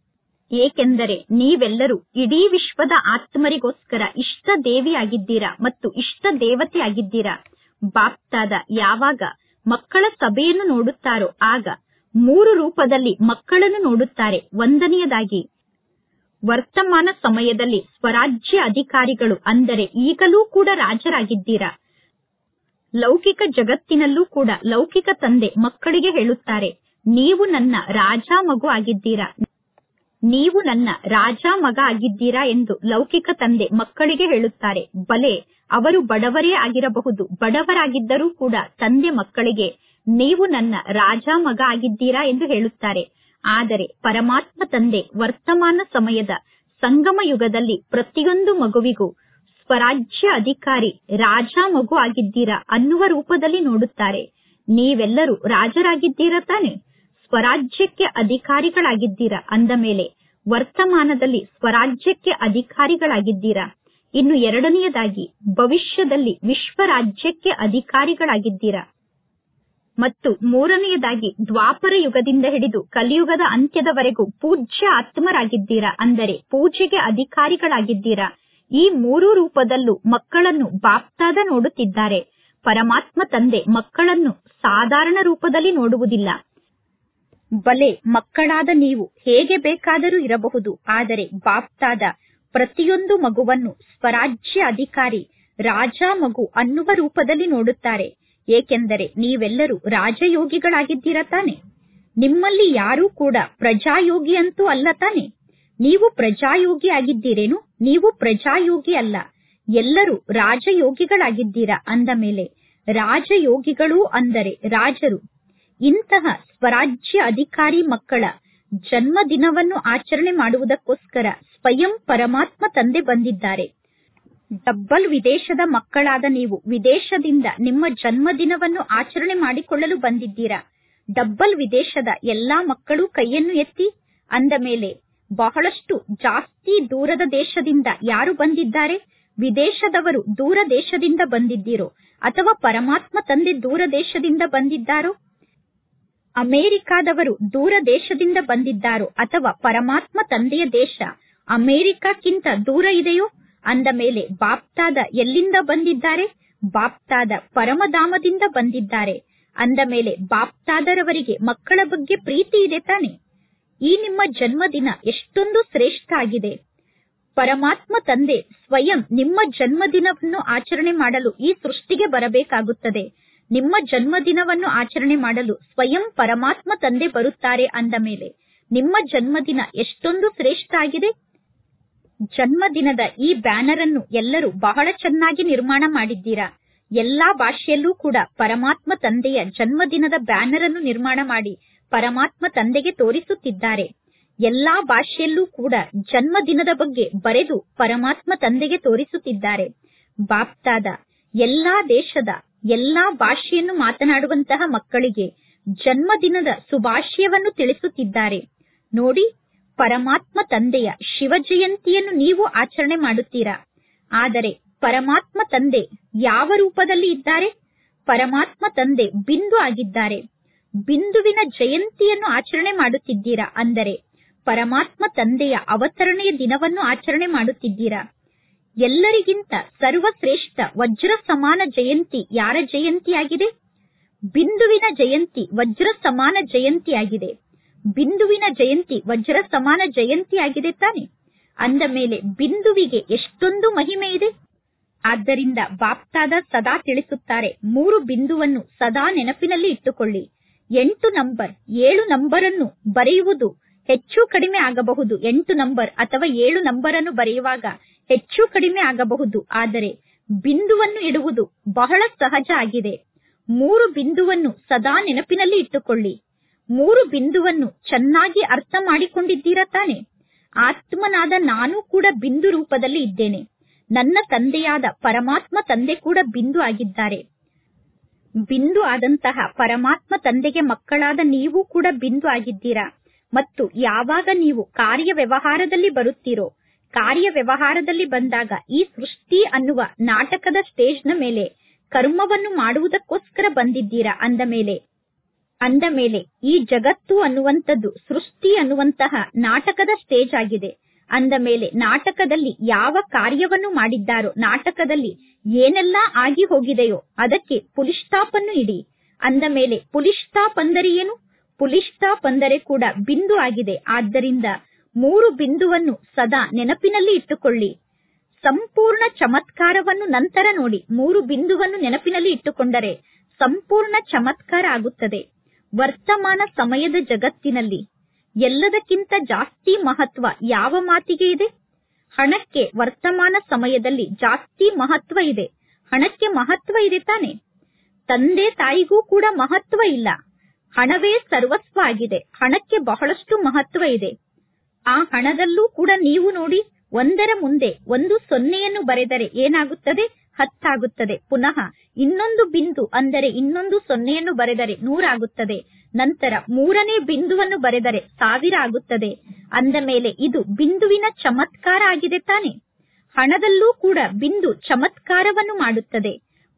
ಏಕೆಂದರೆ ನೀವೆಲ್ಲರೂ ಇಡೀ ವಿಶ್ವದ ಆತ್ಮರಿಗೋಸ್ಕರ ಇಷ್ಟ ದೇವಿಯಾಗಿದ್ದೀರಾ ಮತ್ತು ಇಷ್ಟ ದೇವತೆ ಆಗಿದ್ದೀರಾ ಬಾಪ್ತಾದ ಯಾವಾಗ ಮಕ್ಕಳ ಸಭೆಯನ್ನು ನೋಡುತ್ತಾರೋ ಆಗ ಮೂರು ರೂಪದಲ್ಲಿ ಮಕ್ಕಳನ್ನು ನೋಡುತ್ತಾರೆ ಒಂದನೆಯದಾಗಿ ವರ್ತಮಾನ ಸಮಯದಲ್ಲಿ ಸ್ವರಾಜ್ಯ ಅಧಿಕಾರಿಗಳು ಅಂದರೆ ಈಗಲೂ ಕೂಡ ರಾಜರಾಗಿದ್ದೀರಾ ಲೌಕಿಕ ಜಗತ್ತಿನಲ್ಲೂ ಕೂಡ ಲೌಕಿಕ ತಂದೆ ಮಕ್ಕಳಿಗೆ ಹೇಳುತ್ತಾರೆ ನೀವು ನನ್ನ ರಾಜ ಮಗು ಆಗಿದ್ದೀರಾ ನೀವು ನನ್ನ ರಾಜ ಮಗ ಆಗಿದ್ದೀರಾ ಎಂದು ಲೌಕಿಕ ತಂದೆ ಮಕ್ಕಳಿಗೆ ಹೇಳುತ್ತಾರೆ ಬಲೆ ಅವರು ಬಡವರೇ ಆಗಿರಬಹುದು ಬಡವರಾಗಿದ್ದರೂ ಕೂಡ ತಂದೆ ಮಕ್ಕಳಿಗೆ ನೀವು ನನ್ನ ರಾಜ ಮಗ ಆಗಿದ್ದೀರಾ ಎಂದು ಹೇಳುತ್ತಾರೆ ಆದರೆ ಪರಮಾತ್ಮ ತಂದೆ ವರ್ತಮಾನ ಸಮಯದ ಸಂಗಮ ಯುಗದಲ್ಲಿ ಪ್ರತಿಯೊಂದು ಮಗುವಿಗೂ ಸ್ವರಾಜ್ಯ ಅಧಿಕಾರಿ ರಾಜ ಮಗು ಆಗಿದ್ದೀರಾ ಅನ್ನುವ ರೂಪದಲ್ಲಿ ನೋಡುತ್ತಾರೆ ನೀವೆಲ್ಲರೂ ರಾಜರಾಗಿದ್ದೀರಾ ತಾನೆ ಸ್ವರಾಜ್ಯಕ್ಕೆ ಅಧಿಕಾರಿಗಳಾಗಿದ್ದೀರಾ ಅಂದ ಮೇಲೆ ವರ್ತಮಾನದಲ್ಲಿ ಸ್ವರಾಜ್ಯಕ್ಕೆ ಅಧಿಕಾರಿಗಳಾಗಿದ್ದೀರಾ ಇನ್ನು ಎರಡನೆಯದಾಗಿ ಭವಿಷ್ಯದಲ್ಲಿ ವಿಶ್ವ ರಾಜ್ಯಕ್ಕೆ ಅಧಿಕಾರಿಗಳಾಗಿದ್ದೀರಾ ಮತ್ತು ಮೂರನೆಯದಾಗಿ ದ್ವಾಪರ ಯುಗದಿಂದ ಹಿಡಿದು ಕಲಿಯುಗದ ಅಂತ್ಯದವರೆಗೂ ಪೂಜ್ಯ ಆತ್ಮರಾಗಿದ್ದೀರಾ ಅಂದರೆ ಪೂಜೆಗೆ ಅಧಿಕಾರಿಗಳಾಗಿದ್ದೀರಾ ಈ ಮೂರು ರೂಪದಲ್ಲೂ ಮಕ್ಕಳನ್ನು ಬಾಪ್ತಾದ ನೋಡುತ್ತಿದ್ದಾರೆ ಪರಮಾತ್ಮ ತಂದೆ ಮಕ್ಕಳನ್ನು ಸಾಧಾರಣ ರೂಪದಲ್ಲಿ ನೋಡುವುದಿಲ್ಲ ಬಲೆ ಮಕ್ಕಳಾದ ನೀವು ಹೇಗೆ ಬೇಕಾದರೂ ಇರಬಹುದು ಆದರೆ ಬಾಪ್ತಾದ ಪ್ರತಿಯೊಂದು ಮಗುವನ್ನು ಸ್ವರಾಜ್ಯ ಅಧಿಕಾರಿ ರಾಜ ಮಗು ಅನ್ನುವ ರೂಪದಲ್ಲಿ ನೋಡುತ್ತಾರೆ ಏಕೆಂದರೆ ನೀವೆಲ್ಲರೂ ರಾಜಯೋಗಿಗಳಾಗಿದ್ದೀರ ತಾನೆ ನಿಮ್ಮಲ್ಲಿ ಯಾರೂ ಕೂಡ ಪ್ರಜಾಯೋಗಿ ಅಂತೂ ಅಲ್ಲ ತಾನೆ ನೀವು ಪ್ರಜಾಯೋಗಿ ಆಗಿದ್ದೀರೇನು ನೀವು ಪ್ರಜಾಯೋಗಿ ಅಲ್ಲ ಎಲ್ಲರೂ ರಾಜಯೋಗಿಗಳಾಗಿದ್ದೀರಾ ಅಂದ ಮೇಲೆ ರಾಜಯೋಗಿಗಳು ಅಂದರೆ ರಾಜರು ಇಂತಹ ಸ್ವರಾಜ್ಯ ಅಧಿಕಾರಿ ಮಕ್ಕಳ ಜನ್ಮದಿನವನ್ನು ಆಚರಣೆ ಮಾಡುವುದಕ್ಕೋಸ್ಕರ ಸ್ವಯಂ ಪರಮಾತ್ಮ ತಂದೆ ಬಂದಿದ್ದಾರೆ ಡಬ್ಬಲ್ ವಿದೇಶದ ಮಕ್ಕಳಾದ ನೀವು ವಿದೇಶದಿಂದ ನಿಮ್ಮ ಜನ್ಮದಿನವನ್ನು ಆಚರಣೆ ಮಾಡಿಕೊಳ್ಳಲು ಬಂದಿದ್ದೀರಾ ಡಬ್ಬಲ್ ವಿದೇಶದ ಎಲ್ಲಾ ಮಕ್ಕಳು ಕೈಯನ್ನು ಎತ್ತಿ ಅಂದ ಮೇಲೆ ಬಹಳಷ್ಟು ಜಾಸ್ತಿ ದೂರದ ದೇಶದಿಂದ ಯಾರು ಬಂದಿದ್ದಾರೆ ವಿದೇಶದವರು ದೂರ ದೇಶದಿಂದ ಬಂದಿದ್ದೀರೋ ಅಥವಾ ಪರಮಾತ್ಮ ತಂದೆ ದೂರ ದೇಶದಿಂದ ಬಂದಿದ್ದಾರೋ ಅಮೆರಿಕಾದವರು ದೂರ ದೇಶದಿಂದ ಬಂದಿದ್ದಾರೋ ಅಥವಾ ಪರಮಾತ್ಮ ತಂದೆಯ ದೇಶ ಅಮೆರಿಕಕ್ಕಿಂತ ದೂರ ಇದೆಯೋ ಅಂದ ಮೇಲೆ ಬಾಪ್ತಾದ ಎಲ್ಲಿಂದ ಬಂದಿದ್ದಾರೆ ಬಾಪ್ತಾದ ಪರಮಧಾಮದಿಂದ ಬಂದಿದ್ದಾರೆ ಅಂದ ಮೇಲೆ ಬಾಪ್ತಾದರವರಿಗೆ ಮಕ್ಕಳ ಬಗ್ಗೆ ಪ್ರೀತಿ ಇದೆ ತಾನೆ ಈ ನಿಮ್ಮ ಜನ್ಮದಿನ ಎಷ್ಟೊಂದು ಶ್ರೇಷ್ಠ ಆಗಿದೆ ಪರಮಾತ್ಮ ತಂದೆ ಸ್ವಯಂ ನಿಮ್ಮ ಜನ್ಮದಿನವನ್ನು ಆಚರಣೆ ಮಾಡಲು ಈ ಸೃಷ್ಟಿಗೆ ಬರಬೇಕಾಗುತ್ತದೆ ನಿಮ್ಮ ಜನ್ಮದಿನವನ್ನು ಆಚರಣೆ ಮಾಡಲು ಸ್ವಯಂ ಪರಮಾತ್ಮ ತಂದೆ ಬರುತ್ತಾರೆ ಅಂದ ಮೇಲೆ ನಿಮ್ಮ ಜನ್ಮದಿನ ಎಷ್ಟೊಂದು ಶ್ರೇಷ್ಠ ಆಗಿದೆ ಜನ್ಮದಿನದ ಈ ಬ್ಯಾನರ್ ಅನ್ನು ಎಲ್ಲರೂ ಬಹಳ ಚೆನ್ನಾಗಿ ನಿರ್ಮಾಣ ಮಾಡಿದ್ದೀರಾ ಎಲ್ಲಾ ಭಾಷೆಯಲ್ಲೂ ಕೂಡ ಪರಮಾತ್ಮ ತಂದೆಯ ಜನ್ಮದಿನದ ಬ್ಯಾನರ್ ಅನ್ನು ನಿರ್ಮಾಣ ಮಾಡಿ ಪರಮಾತ್ಮ ತಂದೆಗೆ ತೋರಿಸುತ್ತಿದ್ದಾರೆ ಎಲ್ಲಾ ಭಾಷೆಯಲ್ಲೂ ಕೂಡ ಜನ್ಮದಿನದ ಬಗ್ಗೆ ಬರೆದು ಪರಮಾತ್ಮ ತಂದೆಗೆ ತೋರಿಸುತ್ತಿದ್ದಾರೆ ಬಾಪ್ತಾದ ಎಲ್ಲಾ ದೇಶದ ಎಲ್ಲಾ ಭಾಷೆಯನ್ನು ಮಾತನಾಡುವಂತಹ ಮಕ್ಕಳಿಗೆ ಜನ್ಮದಿನದ ಶುಭಾಶಯವನ್ನು ತಿಳಿಸುತ್ತಿದ್ದಾರೆ ನೋಡಿ ಪರಮಾತ್ಮ ತಂದೆಯ ಶಿವ ಜಯಂತಿಯನ್ನು ನೀವು ಆಚರಣೆ ಮಾಡುತ್ತೀರಾ ಆದರೆ ಪರಮಾತ್ಮ ತಂದೆ ಯಾವ ರೂಪದಲ್ಲಿ ಇದ್ದಾರೆ ಪರಮಾತ್ಮ ತಂದೆ ಬಿಂದು ಆಗಿದ್ದಾರೆ ಬಿಂದುವಿನ ಜಯಂತಿಯನ್ನು ಆಚರಣೆ ಮಾಡುತ್ತಿದ್ದೀರಾ ಅಂದರೆ ಪರಮಾತ್ಮ ತಂದೆಯ ಅವತರಣೆಯ ದಿನವನ್ನು ಆಚರಣೆ ಮಾಡುತ್ತಿದ್ದೀರಾ ಎಲ್ಲರಿಗಿಂತ ಸರ್ವಶ್ರೇಷ್ಠ ವಜ್ರ ಸಮಾನ ಜಯಂತಿ ಯಾರ ಜಯಂತಿಯಾಗಿದೆ ಬಿಂದುವಿನ ಜಯಂತಿ ವಜ್ರ ಸಮಾನ ಜಯಂತಿಯಾಗಿದೆ ಬಿಂದುವಿನ ಜಯಂತಿ ವಜ್ರ ಸಮಾನ ಜಯಂತಿಯಾಗಿದೆ ತಾನೆ ಅಂದ ಮೇಲೆ ಬಿಂದುವಿಗೆ ಎಷ್ಟೊಂದು ಮಹಿಮೆ ಇದೆ ಆದ್ದರಿಂದ ಬಾಪ್ತಾದ ಸದಾ ತಿಳಿಸುತ್ತಾರೆ ಮೂರು ಬಿಂದುವನ್ನು ಸದಾ ನೆನಪಿನಲ್ಲಿ ಇಟ್ಟುಕೊಳ್ಳಿ ಎಂಟು ನಂಬರ್ ಏಳು ನಂಬರ್ ಅನ್ನು ಬರೆಯುವುದು ಹೆಚ್ಚು ಕಡಿಮೆ ಆಗಬಹುದು ಎಂಟು ನಂಬರ್ ಅಥವಾ ಏಳು ನಂಬರ್ ಅನ್ನು ಬರೆಯುವಾಗ ಹೆಚ್ಚು ಕಡಿಮೆ ಆಗಬಹುದು ಆದರೆ ಬಿಂದುವನ್ನು ಇಡುವುದು ಬಹಳ ಸಹಜ ಆಗಿದೆ ಮೂರು ಬಿಂದುವನ್ನು ಸದಾ ನೆನಪಿನಲ್ಲಿ ಇಟ್ಟುಕೊಳ್ಳಿ ಮೂರು ಬಿಂದುವನ್ನು ಚೆನ್ನಾಗಿ ಅರ್ಥ ಮಾಡಿಕೊಂಡಿದ್ದೀರಾ ತಾನೆ ಆತ್ಮನಾದ ನಾನು ಕೂಡ ಬಿಂದು ರೂಪದಲ್ಲಿ ಇದ್ದೇನೆ ನನ್ನ ತಂದೆಯಾದ ಪರಮಾತ್ಮ ತಂದೆ ಕೂಡ ಬಿಂದು ಆಗಿದ್ದಾರೆ ಬಿಂದು ಆದಂತಹ ಪರಮಾತ್ಮ ತಂದೆಗೆ ಮಕ್ಕಳಾದ ನೀವು ಕೂಡ ಬಿಂದು ಆಗಿದ್ದೀರಾ ಮತ್ತು ಯಾವಾಗ ನೀವು ಕಾರ್ಯ ವ್ಯವಹಾರದಲ್ಲಿ ಬರುತ್ತೀರೋ ಕಾರ್ಯ ವ್ಯವಹಾರದಲ್ಲಿ ಬಂದಾಗ ಈ ಸೃಷ್ಟಿ ಅನ್ನುವ ನಾಟಕದ ಸ್ಟೇಜ್ನ ಮೇಲೆ ಕರ್ಮವನ್ನು ಮಾಡುವುದಕ್ಕೋಸ್ಕರ ಬಂದಿದ್ದೀರಾ ಅಂದ ಮೇಲೆ ಅಂದ ಮೇಲೆ ಈ ಜಗತ್ತು ಅನ್ನುವಂಥದ್ದು ಸೃಷ್ಟಿ ಅನ್ನುವಂತಹ ನಾಟಕದ ಸ್ಟೇಜ್ ಆಗಿದೆ ಅಂದ ಮೇಲೆ ನಾಟಕದಲ್ಲಿ ಯಾವ ಕಾರ್ಯವನ್ನು ಮಾಡಿದ್ದಾರೋ ನಾಟಕದಲ್ಲಿ ಏನೆಲ್ಲ ಆಗಿ ಹೋಗಿದೆಯೋ ಅದಕ್ಕೆ ಪುಲಿಸ್ಟಾಪ್ ಅನ್ನು ಇಡಿ ಅಂದ ಮೇಲೆ ಪುಲಿಸ್ಟಾಪ್ ಅಂದರೆ ಏನು ಪುಲಿಸ್ಟಾಪ್ ಅಂದರೆ ಕೂಡ ಬಿಂದು ಆಗಿದೆ ಆದ್ದರಿಂದ ಮೂರು ಬಿಂದುವನ್ನು ಸದಾ ನೆನಪಿನಲ್ಲಿ ಇಟ್ಟುಕೊಳ್ಳಿ ಸಂಪೂರ್ಣ ಚಮತ್ಕಾರವನ್ನು ನಂತರ ನೋಡಿ ಮೂರು ಬಿಂದುವನ್ನು ನೆನಪಿನಲ್ಲಿ ಇಟ್ಟುಕೊಂಡರೆ ಸಂಪೂರ್ಣ ಚಮತ್ಕಾರ ಆಗುತ್ತದೆ ವರ್ತಮಾನ ಸಮಯದ ಜಗತ್ತಿನಲ್ಲಿ ಎಲ್ಲದಕ್ಕಿಂತ ಜಾಸ್ತಿ ಮಹತ್ವ ಯಾವ ಮಾತಿಗೆ ಇದೆ ಹಣಕ್ಕೆ ವರ್ತಮಾನ ಸಮಯದಲ್ಲಿ ಜಾಸ್ತಿ ಮಹತ್ವ ಇದೆ ಹಣಕ್ಕೆ ಮಹತ್ವ ಇದೆ ತಾನೆ ತಂದೆ ತಾಯಿಗೂ ಕೂಡ ಮಹತ್ವ ಇಲ್ಲ ಹಣವೇ ಸರ್ವಸ್ವ ಆಗಿದೆ ಹಣಕ್ಕೆ ಬಹಳಷ್ಟು ಮಹತ್ವ ಇದೆ ಆ ಹಣದಲ್ಲೂ ಕೂಡ ನೀವು ನೋಡಿ ಒಂದರ ಮುಂದೆ ಒಂದು ಸೊನ್ನೆಯನ್ನು ಬರೆದರೆ ಏನಾಗುತ್ತದೆ ಹತ್ತಾಗುತ್ತದೆ ಪುನಃ ಇನ್ನೊಂದು ಬಿಂದು ಅಂದರೆ ಇನ್ನೊಂದು ಸೊನ್ನೆಯನ್ನು ಬರೆದರೆ ನೂರಾಗುತ್ತದೆ ನಂತರ ಮೂರನೇ ಬಿಂದುವನ್ನು ಬರೆದರೆ ಸಾವಿರ ಆಗುತ್ತದೆ ಅಂದ ಮೇಲೆ ಇದು ಬಿಂದುವಿನ ಚಮತ್ಕಾರ ಆಗಿದೆ ತಾನೆ ಹಣದಲ್ಲೂ ಕೂಡ ಬಿಂದು ಚಮತ್ಕಾರವನ್ನು ಮಾಡುತ್ತದೆ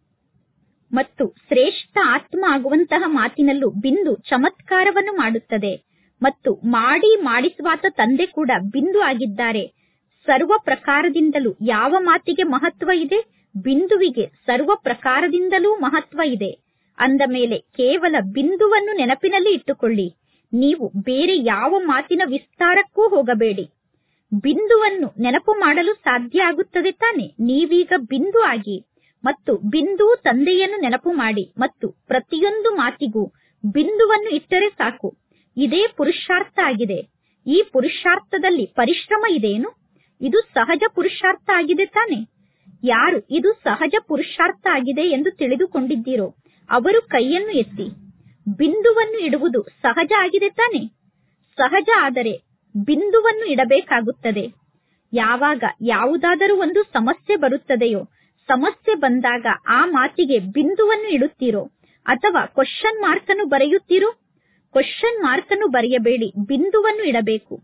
ಮತ್ತು ಶ್ರೇಷ್ಠ ಆತ್ಮ ಆಗುವಂತಹ ಮಾತಿನಲ್ಲೂ ಬಿಂದು ಚಮತ್ಕಾರವನ್ನು ಮಾಡುತ್ತದೆ ಮತ್ತು ಮಾಡಿ ಮಾಡಿಸುವಾತ ತಂದೆ ಕೂಡ ಬಿಂದು ಆಗಿದ್ದಾರೆ ಸರ್ವ ಪ್ರಕಾರದಿಂದಲೂ ಯಾವ ಮಾತಿಗೆ ಮಹತ್ವ ಇದೆ ಬಿಂದುವಿಗೆ ಸರ್ವ ಪ್ರಕಾರದಿಂದಲೂ ಮಹತ್ವ ಇದೆ ಅಂದ ಮೇಲೆ ಕೇವಲ ಬಿಂದುವನ್ನು ನೆನಪಿನಲ್ಲಿ ಇಟ್ಟುಕೊಳ್ಳಿ ನೀವು ಬೇರೆ ಯಾವ ಮಾತಿನ ವಿಸ್ತಾರಕ್ಕೂ ಹೋಗಬೇಡಿ ಬಿಂದುವನ್ನು ನೆನಪು ಮಾಡಲು ಸಾಧ್ಯ ಆಗುತ್ತದೆ ತಾನೆ ನೀವೀಗ ಬಿಂದು ಆಗಿ ಮತ್ತು ಬಿಂದು ತಂದೆಯನ್ನು ನೆನಪು ಮಾಡಿ ಮತ್ತು ಪ್ರತಿಯೊಂದು ಮಾತಿಗೂ ಬಿಂದುವನ್ನು ಇಟ್ಟರೆ ಸಾಕು ಇದೇ ಪುರುಷಾರ್ಥ ಆಗಿದೆ ಈ ಪುರುಷಾರ್ಥದಲ್ಲಿ ಪರಿಶ್ರಮ ಇದೆಯೇನು ಇದು ಸಹಜ ಪುರುಷಾರ್ಥ ಆಗಿದೆ ತಾನೆ ಯಾರು ಇದು ಸಹಜ ಪುರುಷಾರ್ಥ ಆಗಿದೆ ಎಂದು ತಿಳಿದುಕೊಂಡಿದ್ದೀರೋ ಅವರು ಕೈಯನ್ನು ಎತ್ತಿ ಬಿಂದುವನ್ನು ಇಡುವುದು ಸಹಜ ಆಗಿದೆ ತಾನೆ ಸಹಜ ಆದರೆ ಬಿಂದುವನ್ನು ಇಡಬೇಕಾಗುತ್ತದೆ ಯಾವಾಗ ಯಾವುದಾದರೂ ಒಂದು ಸಮಸ್ಯೆ ಬರುತ್ತದೆಯೋ ಸಮಸ್ಯೆ ಬಂದಾಗ ಆ ಮಾತಿಗೆ ಬಿಂದುವನ್ನು ಇಡುತ್ತೀರೋ ಅಥವಾ ಕ್ವಶನ್ ಮಾರ್ಕ್ ಅನ್ನು ಬರೆಯುತ್ತೀರೋ ಕ್ವಶನ್ ಮಾರ್ಕ್ ಅನ್ನು ಬರೆಯಬೇಡಿ ಬಿಂದುವನ್ನು ಇಡಬೇಕು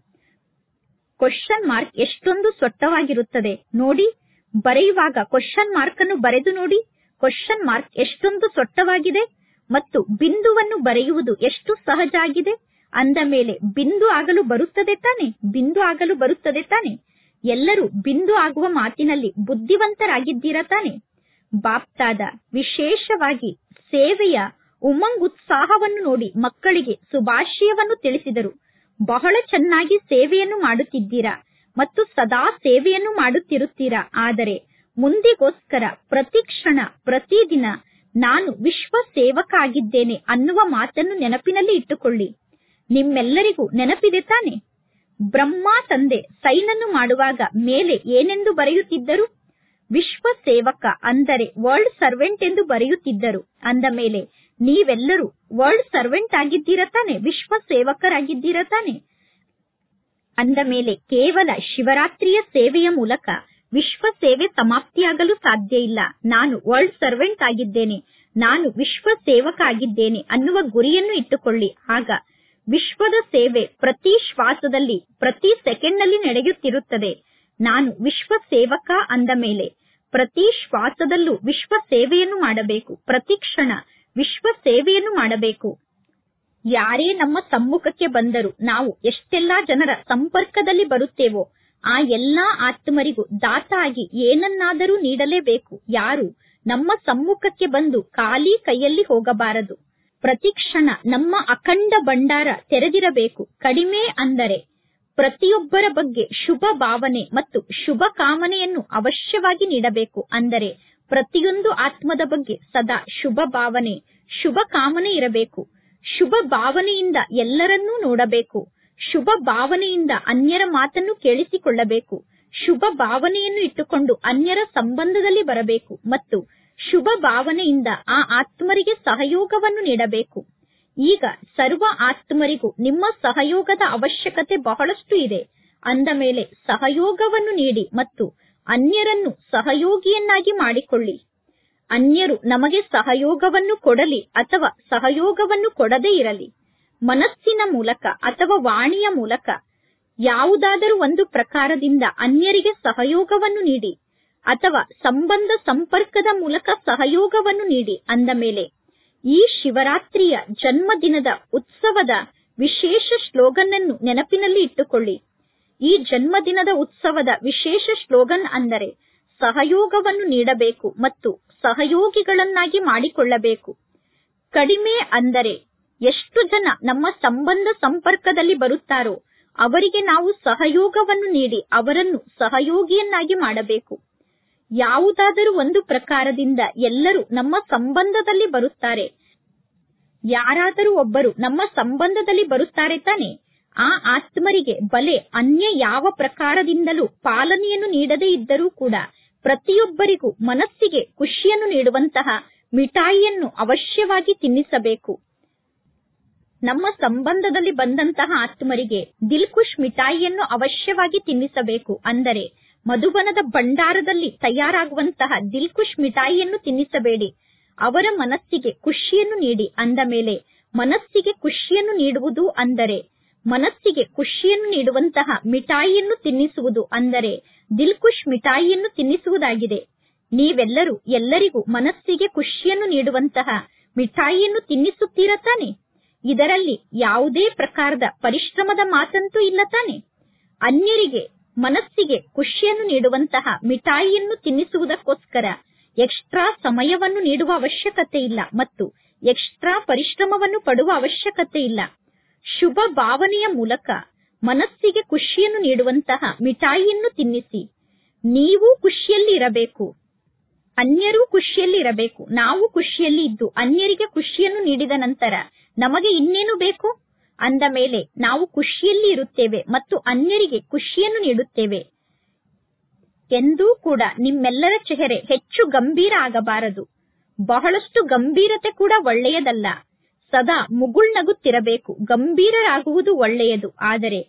ಕ್ವಶನ್ ಮಾರ್ಕ್ ಎಷ್ಟೊಂದು ಸೊಟ್ಟವಾಗಿರುತ್ತದೆ ನೋಡಿ ಬರೆಯುವಾಗ ಕ್ವಶನ್ ಮಾರ್ಕ್ ಅನ್ನು ಬರೆದು ನೋಡಿ ಕ್ವಶನ್ ಮಾರ್ಕ್ ಎಷ್ಟೊಂದು ಸೊಟ್ಟವಾಗಿದೆ ಮತ್ತು ಬಿಂದುವನ್ನು ಬರೆಯುವುದು ಎಷ್ಟು ಸಹಜ ಆಗಿದೆ ಅಂದ ಮೇಲೆ ಬಿಂದು ಆಗಲು ಬರುತ್ತದೆ ತಾನೆ ಬಿಂದು ಆಗಲು ಬರುತ್ತದೆ ತಾನೆ ಎಲ್ಲರೂ ಬಿಂದು ಆಗುವ ಮಾತಿನಲ್ಲಿ ಬುದ್ಧಿವಂತರಾಗಿದ್ದೀರಾ ತಾನೆ ಬಾಪ್ತಾದ ವಿಶೇಷವಾಗಿ ಸೇವೆಯ ಉಮಂಗ್ ಉತ್ಸಾಹವನ್ನು ನೋಡಿ ಮಕ್ಕಳಿಗೆ ಶುಭಾಶಯವನ್ನು ತಿಳಿಸಿದರು ಬಹಳ ಚೆನ್ನಾಗಿ ಸೇವೆಯನ್ನು ಮಾಡುತ್ತಿದ್ದೀರಾ ಮತ್ತು ಸದಾ ಸೇವೆಯನ್ನು ಮಾಡುತ್ತಿರುತ್ತೀರಾ ಆದರೆ ಮುಂದಿಗೋಸ್ಕರ ಪ್ರತಿ ಕ್ಷಣ ಪ್ರತಿದಿನ ನಾನು ವಿಶ್ವ ಸೇವಕ ಆಗಿದ್ದೇನೆ ಅನ್ನುವ ಮಾತನ್ನು ನೆನಪಿನಲ್ಲಿ ಇಟ್ಟುಕೊಳ್ಳಿ ನಿಮ್ಮೆಲ್ಲರಿಗೂ ನೆನಪಿದೆ ತಾನೆ ಬ್ರಹ್ಮ ತಂದೆ ಸೈನನ್ನು ಮಾಡುವಾಗ ಮೇಲೆ ಏನೆಂದು ಬರೆಯುತ್ತಿದ್ದರು ವಿಶ್ವ ಸೇವಕ ಅಂದರೆ ವರ್ಲ್ಡ್ ಸರ್ವೆಂಟ್ ಎಂದು ಬರೆಯುತ್ತಿದ್ದರು ಅಂದ ಮೇಲೆ ನೀವೆಲ್ಲರೂ ವರ್ಲ್ಡ್ ಸರ್ವೆಂಟ್ ಆಗಿದ್ದೀರಾ ತಾನೆ ವಿಶ್ವ ಸೇವಕರಾಗಿದ್ದೀರಾ ತಾನೆ ಅಂದ ಮೇಲೆ ಕೇವಲ ಶಿವರಾತ್ರಿಯ ಸೇವೆಯ ಮೂಲಕ ವಿಶ್ವ ಸೇವೆ ಸಮಾಪ್ತಿಯಾಗಲು ಸಾಧ್ಯ ಇಲ್ಲ ನಾನು ವರ್ಲ್ಡ್ ಸರ್ವೆಂಟ್ ಆಗಿದ್ದೇನೆ ನಾನು ವಿಶ್ವ ಸೇವಕ ಆಗಿದ್ದೇನೆ ಅನ್ನುವ ಗುರಿಯನ್ನು ಇಟ್ಟುಕೊಳ್ಳಿ ಆಗ ವಿಶ್ವದ ಸೇವೆ ಪ್ರತಿ ಶ್ವಾಸದಲ್ಲಿ ಪ್ರತಿ ಸೆಕೆಂಡ್ನಲ್ಲಿ ನಡೆಯುತ್ತಿರುತ್ತದೆ ನಾನು ವಿಶ್ವ ಸೇವಕ ಅಂದ ಮೇಲೆ ಪ್ರತಿ ಶ್ವಾಸದಲ್ಲೂ ವಿಶ್ವ ಸೇವೆಯನ್ನು ಮಾಡಬೇಕು ಪ್ರತಿ ಕ್ಷಣ ವಿಶ್ವ ಸೇವೆಯನ್ನು ಮಾಡಬೇಕು ಯಾರೇ ನಮ್ಮ ಸಮ್ಮುಖಕ್ಕೆ ಬಂದರು ನಾವು ಎಷ್ಟೆಲ್ಲಾ ಜನರ ಸಂಪರ್ಕದಲ್ಲಿ ಬರುತ್ತೇವೋ ಆ ಎಲ್ಲಾ ಆತ್ಮರಿಗೂ ದಾತ ಆಗಿ ಏನನ್ನಾದರೂ ನೀಡಲೇಬೇಕು ಯಾರು ನಮ್ಮ ಸಮ್ಮುಖಕ್ಕೆ ಬಂದು ಖಾಲಿ ಕೈಯಲ್ಲಿ ಹೋಗಬಾರದು ಪ್ರತಿ ಕ್ಷಣ ನಮ್ಮ ಅಖಂಡ ಭಂಡಾರ ತೆರೆದಿರಬೇಕು ಕಡಿಮೆ ಅಂದರೆ ಪ್ರತಿಯೊಬ್ಬರ ಬಗ್ಗೆ ಶುಭ ಭಾವನೆ ಮತ್ತು ಶುಭ ಕಾಮನೆಯನ್ನು ಅವಶ್ಯವಾಗಿ ನೀಡಬೇಕು ಅಂದರೆ ಪ್ರತಿಯೊಂದು ಆತ್ಮದ ಬಗ್ಗೆ ಸದಾ ಶುಭ ಭಾವನೆ ಶುಭ ಕಾಮನೆ ಇರಬೇಕು ಶುಭ ಭಾವನೆಯಿಂದ ಎಲ್ಲರನ್ನೂ ನೋಡಬೇಕು ಶುಭ ಭಾವನೆಯಿಂದ ಅನ್ಯರ ಮಾತನ್ನು ಕೇಳಿಸಿಕೊಳ್ಳಬೇಕು ಶುಭ ಭಾವನೆಯನ್ನು ಇಟ್ಟುಕೊಂಡು ಅನ್ಯರ ಸಂಬಂಧದಲ್ಲಿ ಬರಬೇಕು ಮತ್ತು ಶುಭ ಭಾವನೆಯಿಂದ ಆ ಆತ್ಮರಿಗೆ ಸಹಯೋಗವನ್ನು ನೀಡಬೇಕು ಈಗ ಸರ್ವ ಆತ್ಮರಿಗೂ ನಿಮ್ಮ ಸಹಯೋಗದ ಅವಶ್ಯಕತೆ ಬಹಳಷ್ಟು ಇದೆ ಅಂದ ಮೇಲೆ ಸಹಯೋಗವನ್ನು ನೀಡಿ ಮತ್ತು ಅನ್ಯರನ್ನು ಸಹಯೋಗಿಯನ್ನಾಗಿ ಮಾಡಿಕೊಳ್ಳಿ ಅನ್ಯರು ನಮಗೆ ಸಹಯೋಗವನ್ನು ಕೊಡಲಿ ಅಥವಾ ಸಹಯೋಗವನ್ನು ಕೊಡದೇ ಇರಲಿ ಮನಸ್ಸಿನ ಮೂಲಕ ಅಥವಾ ವಾಣಿಯ ಮೂಲಕ ಯಾವುದಾದರೂ ಒಂದು ಪ್ರಕಾರದಿಂದ ಅನ್ಯರಿಗೆ ಸಹಯೋಗವನ್ನು ನೀಡಿ ಅಥವಾ ಸಂಬಂಧ ಸಂಪರ್ಕದ ಮೂಲಕ ಸಹಯೋಗವನ್ನು ನೀಡಿ ಅಂದ ಮೇಲೆ ಈ ಶಿವರಾತ್ರಿಯ ಜನ್ಮದಿನದ ಉತ್ಸವದ ವಿಶೇಷ ಸ್ಲೋಗನ್ ಅನ್ನು ನೆನಪಿನಲ್ಲಿ ಇಟ್ಟುಕೊಳ್ಳಿ ಈ ಜನ್ಮದಿನದ ಉತ್ಸವದ ವಿಶೇಷ ಸ್ಲೋಗನ್ ಅಂದರೆ ಸಹಯೋಗವನ್ನು ನೀಡಬೇಕು ಮತ್ತು ಸಹಯೋಗಿಗಳನ್ನಾಗಿ ಮಾಡಿಕೊಳ್ಳಬೇಕು ಕಡಿಮೆ ಅಂದರೆ ಎಷ್ಟು ಜನ ನಮ್ಮ ಸಂಬಂಧ ಸಂಪರ್ಕದಲ್ಲಿ ಬರುತ್ತಾರೋ ಅವರಿಗೆ ನಾವು ಸಹಯೋಗವನ್ನು ನೀಡಿ ಅವರನ್ನು ಸಹಯೋಗಿಯನ್ನಾಗಿ ಮಾಡಬೇಕು ಯಾವುದಾದರೂ ಒಂದು ಪ್ರಕಾರದಿಂದ ಎಲ್ಲರೂ ನಮ್ಮ ಸಂಬಂಧದಲ್ಲಿ ಬರುತ್ತಾರೆ ಯಾರಾದರೂ ಒಬ್ಬರು ನಮ್ಮ ಸಂಬಂಧದಲ್ಲಿ ಬರುತ್ತಾರೆ ತಾನೆ ಆ ಆತ್ಮರಿಗೆ ಬಲೆ ಅನ್ಯ ಯಾವ ಪ್ರಕಾರದಿಂದಲೂ ಪಾಲನೆಯನ್ನು ನೀಡದೇ ಇದ್ದರೂ ಕೂಡ ಪ್ರತಿಯೊಬ್ಬರಿಗೂ ಮನಸ್ಸಿಗೆ ಖುಷಿಯನ್ನು ನೀಡುವಂತಹ ಮಿಠಾಯಿಯನ್ನು ಅವಶ್ಯವಾಗಿ ತಿನ್ನಿಸಬೇಕು ನಮ್ಮ ಸಂಬಂಧದಲ್ಲಿ ಬಂದಂತಹ ಆತ್ಮರಿಗೆ ದಿಲ್ಖುಷ್ ಮಿಠಾಯಿಯನ್ನು ಅವಶ್ಯವಾಗಿ ತಿನ್ನಿಸಬೇಕು ಅಂದರೆ ಮಧುಬನದ ಭಂಡಾರದಲ್ಲಿ ತಯಾರಾಗುವಂತಹ ದಿಲ್ಖುಷ್ ಮಿಠಾಯಿಯನ್ನು ತಿನ್ನಿಸಬೇಡಿ ಅವರ ಮನಸ್ಸಿಗೆ ಖುಷಿಯನ್ನು ನೀಡಿ ಅಂದ ಮೇಲೆ ಮನಸ್ಸಿಗೆ ಖುಷಿಯನ್ನು ನೀಡುವುದು ಅಂದರೆ ಮನಸ್ಸಿಗೆ ಖುಷಿಯನ್ನು ನೀಡುವಂತಹ ಮಿಠಾಯಿಯನ್ನು ತಿನ್ನಿಸುವುದು ಅಂದರೆ ದಿಲ್ಖುಷ್ ಮಿಠಾಯಿಯನ್ನು ತಿನ್ನಿಸುವುದಾಗಿದೆ ನೀವೆಲ್ಲರೂ ಎಲ್ಲರಿಗೂ ಮನಸ್ಸಿಗೆ ಖುಷಿಯನ್ನು ನೀಡುವಂತಹ ಮಿಠಾಯಿಯನ್ನು ತಿನ್ನಿಸುತ್ತೀರಾ ತಾನೆ ಇದರಲ್ಲಿ ಯಾವುದೇ ಪ್ರಕಾರದ ಪರಿಶ್ರಮದ ಮಾತಂತೂ ಇಲ್ಲ ತಾನೆ ಅನ್ಯರಿಗೆ ಮನಸ್ಸಿಗೆ ಖುಷಿಯನ್ನು ನೀಡುವಂತಹ ಮಿಠಾಯಿಯನ್ನು ತಿನ್ನಿಸುವುದಕ್ಕೋಸ್ಕರ ಎಕ್ಸ್ಟ್ರಾ ಸಮಯವನ್ನು ನೀಡುವ ಅವಶ್ಯಕತೆ ಇಲ್ಲ ಮತ್ತು ಎಕ್ಸ್ಟ್ರಾ ಪರಿಶ್ರಮವನ್ನು ಪಡುವ ಅವಶ್ಯಕತೆ ಇಲ್ಲ ಶುಭ ಭಾವನೆಯ ಮೂಲಕ ಮನಸ್ಸಿಗೆ ಖುಷಿಯನ್ನು ನೀಡುವಂತಹ ಮಿಠಾಯಿಯನ್ನು ತಿನ್ನಿಸಿ ನೀವು ಖುಷಿಯಲ್ಲಿ ಇರಬೇಕು ಅನ್ಯರೂ ಖುಷಿಯಲ್ಲಿ ಇರಬೇಕು ನಾವು ಖುಷಿಯಲ್ಲಿ ಇದ್ದು ಅನ್ಯರಿಗೆ ಖುಷಿಯನ್ನು ನೀಡಿದ ನಂತರ ನಮಗೆ ಇನ್ನೇನು ಬೇಕು ಅಂದ ಮೇಲೆ ನಾವು ಖುಷಿಯಲ್ಲಿ ಇರುತ್ತೇವೆ ಮತ್ತು ಅನ್ಯರಿಗೆ ಖುಷಿಯನ್ನು ನೀಡುತ್ತೇವೆ ಎಂದೂ ಕೂಡ ನಿಮ್ಮೆಲ್ಲರ ಚೆಹರೆ ಹೆಚ್ಚು ಗಂಭೀರ ಆಗಬಾರದು ಬಹಳಷ್ಟು ಗಂಭೀರತೆ ಕೂಡ ಒಳ್ಳೆಯದಲ್ಲ ಸದಾ ಮುಗುಳ್ನಗುತ್ತಿರಬೇಕು ಗಂಭೀರರಾಗುವುದು ಒಳ್ಳೆಯದು ಆದರೆ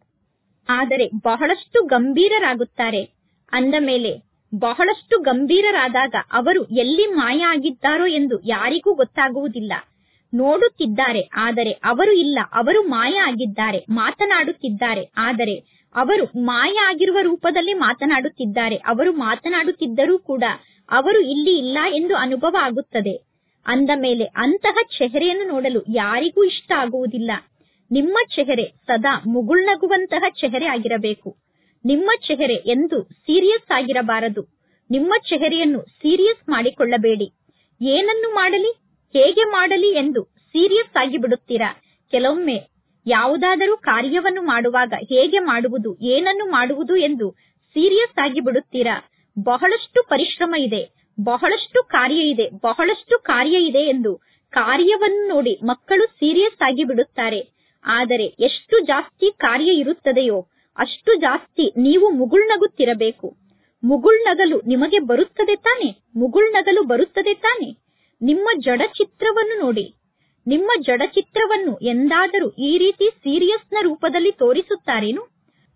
ಆದರೆ ಬಹಳಷ್ಟು ಗಂಭೀರರಾಗುತ್ತಾರೆ ಅಂದ ಮೇಲೆ ಬಹಳಷ್ಟು ಗಂಭೀರರಾದಾಗ ಅವರು ಎಲ್ಲಿ ಮಾಯ ಆಗಿದ್ದಾರೋ ಎಂದು ಯಾರಿಗೂ ಗೊತ್ತಾಗುವುದಿಲ್ಲ ನೋಡುತ್ತಿದ್ದಾರೆ ಆದರೆ ಅವರು ಇಲ್ಲ ಅವರು ಮಾಯ ಆಗಿದ್ದಾರೆ ಮಾತನಾಡುತ್ತಿದ್ದಾರೆ ಆದರೆ ಅವರು ಮಾಯ ಆಗಿರುವ ರೂಪದಲ್ಲಿ ಮಾತನಾಡುತ್ತಿದ್ದಾರೆ ಅವರು ಮಾತನಾಡುತ್ತಿದ್ದರೂ ಕೂಡ ಅವರು ಇಲ್ಲಿ ಇಲ್ಲ ಎಂದು ಅನುಭವ ಆಗುತ್ತದೆ ಅಂದ ಮೇಲೆ ಅಂತಹ ಚೆಹರೆಯನ್ನು ನೋಡಲು ಯಾರಿಗೂ ಇಷ್ಟ ಆಗುವುದಿಲ್ಲ ನಿಮ್ಮ ಚೆಹರೆ ಸದಾ ಮುಗುಳ್ನಗುವಂತಹ ಚೆಹರೆ ಆಗಿರಬೇಕು ನಿಮ್ಮ ಚೆಹರೆ ಎಂದು ಸೀರಿಯಸ್ ಆಗಿರಬಾರದು ನಿಮ್ಮ ಚೆಹರೆಯನ್ನು ಸೀರಿಯಸ್ ಮಾಡಿಕೊಳ್ಳಬೇಡಿ ಏನನ್ನು ಮಾಡಲಿ ಹೇಗೆ ಮಾಡಲಿ ಎಂದು ಸೀರಿಯಸ್ ಆಗಿ ಬಿಡುತ್ತೀರಾ ಕೆಲವೊಮ್ಮೆ ಯಾವುದಾದರೂ ಕಾರ್ಯವನ್ನು ಮಾಡುವಾಗ ಹೇಗೆ ಮಾಡುವುದು ಏನನ್ನು ಮಾಡುವುದು ಎಂದು ಸೀರಿಯಸ್ ಆಗಿ ಬಿಡುತ್ತೀರಾ ಬಹಳಷ್ಟು ಪರಿಶ್ರಮ ಇದೆ ಬಹಳಷ್ಟು ಕಾರ್ಯ ಇದೆ ಬಹಳಷ್ಟು ಕಾರ್ಯ ಇದೆ ಎಂದು ಕಾರ್ಯವನ್ನು ನೋಡಿ ಮಕ್ಕಳು ಸೀರಿಯಸ್ ಆಗಿ ಬಿಡುತ್ತಾರೆ ಆದರೆ ಎಷ್ಟು ಜಾಸ್ತಿ ಕಾರ್ಯ ಇರುತ್ತದೆಯೋ ಅಷ್ಟು ಜಾಸ್ತಿ ನೀವು ಮುಗುಳ್ನಗುತ್ತಿರಬೇಕು ಮುಗುಳ್ನಗಲು ನಿಮಗೆ ಬರುತ್ತದೆ ತಾನೆ ಮುಗುಳ್ನಗಲು ಬರುತ್ತದೆ ತಾನೆ ನಿಮ್ಮ ಜಡ ಚಿತ್ರವನ್ನು ನೋಡಿ ನಿಮ್ಮ ಜಡ ಚಿತ್ರವನ್ನು ಎಂದಾದರೂ ಈ ರೀತಿ ಸೀರಿಯಸ್ನ ರೂಪದಲ್ಲಿ ತೋರಿಸುತ್ತಾರೇನು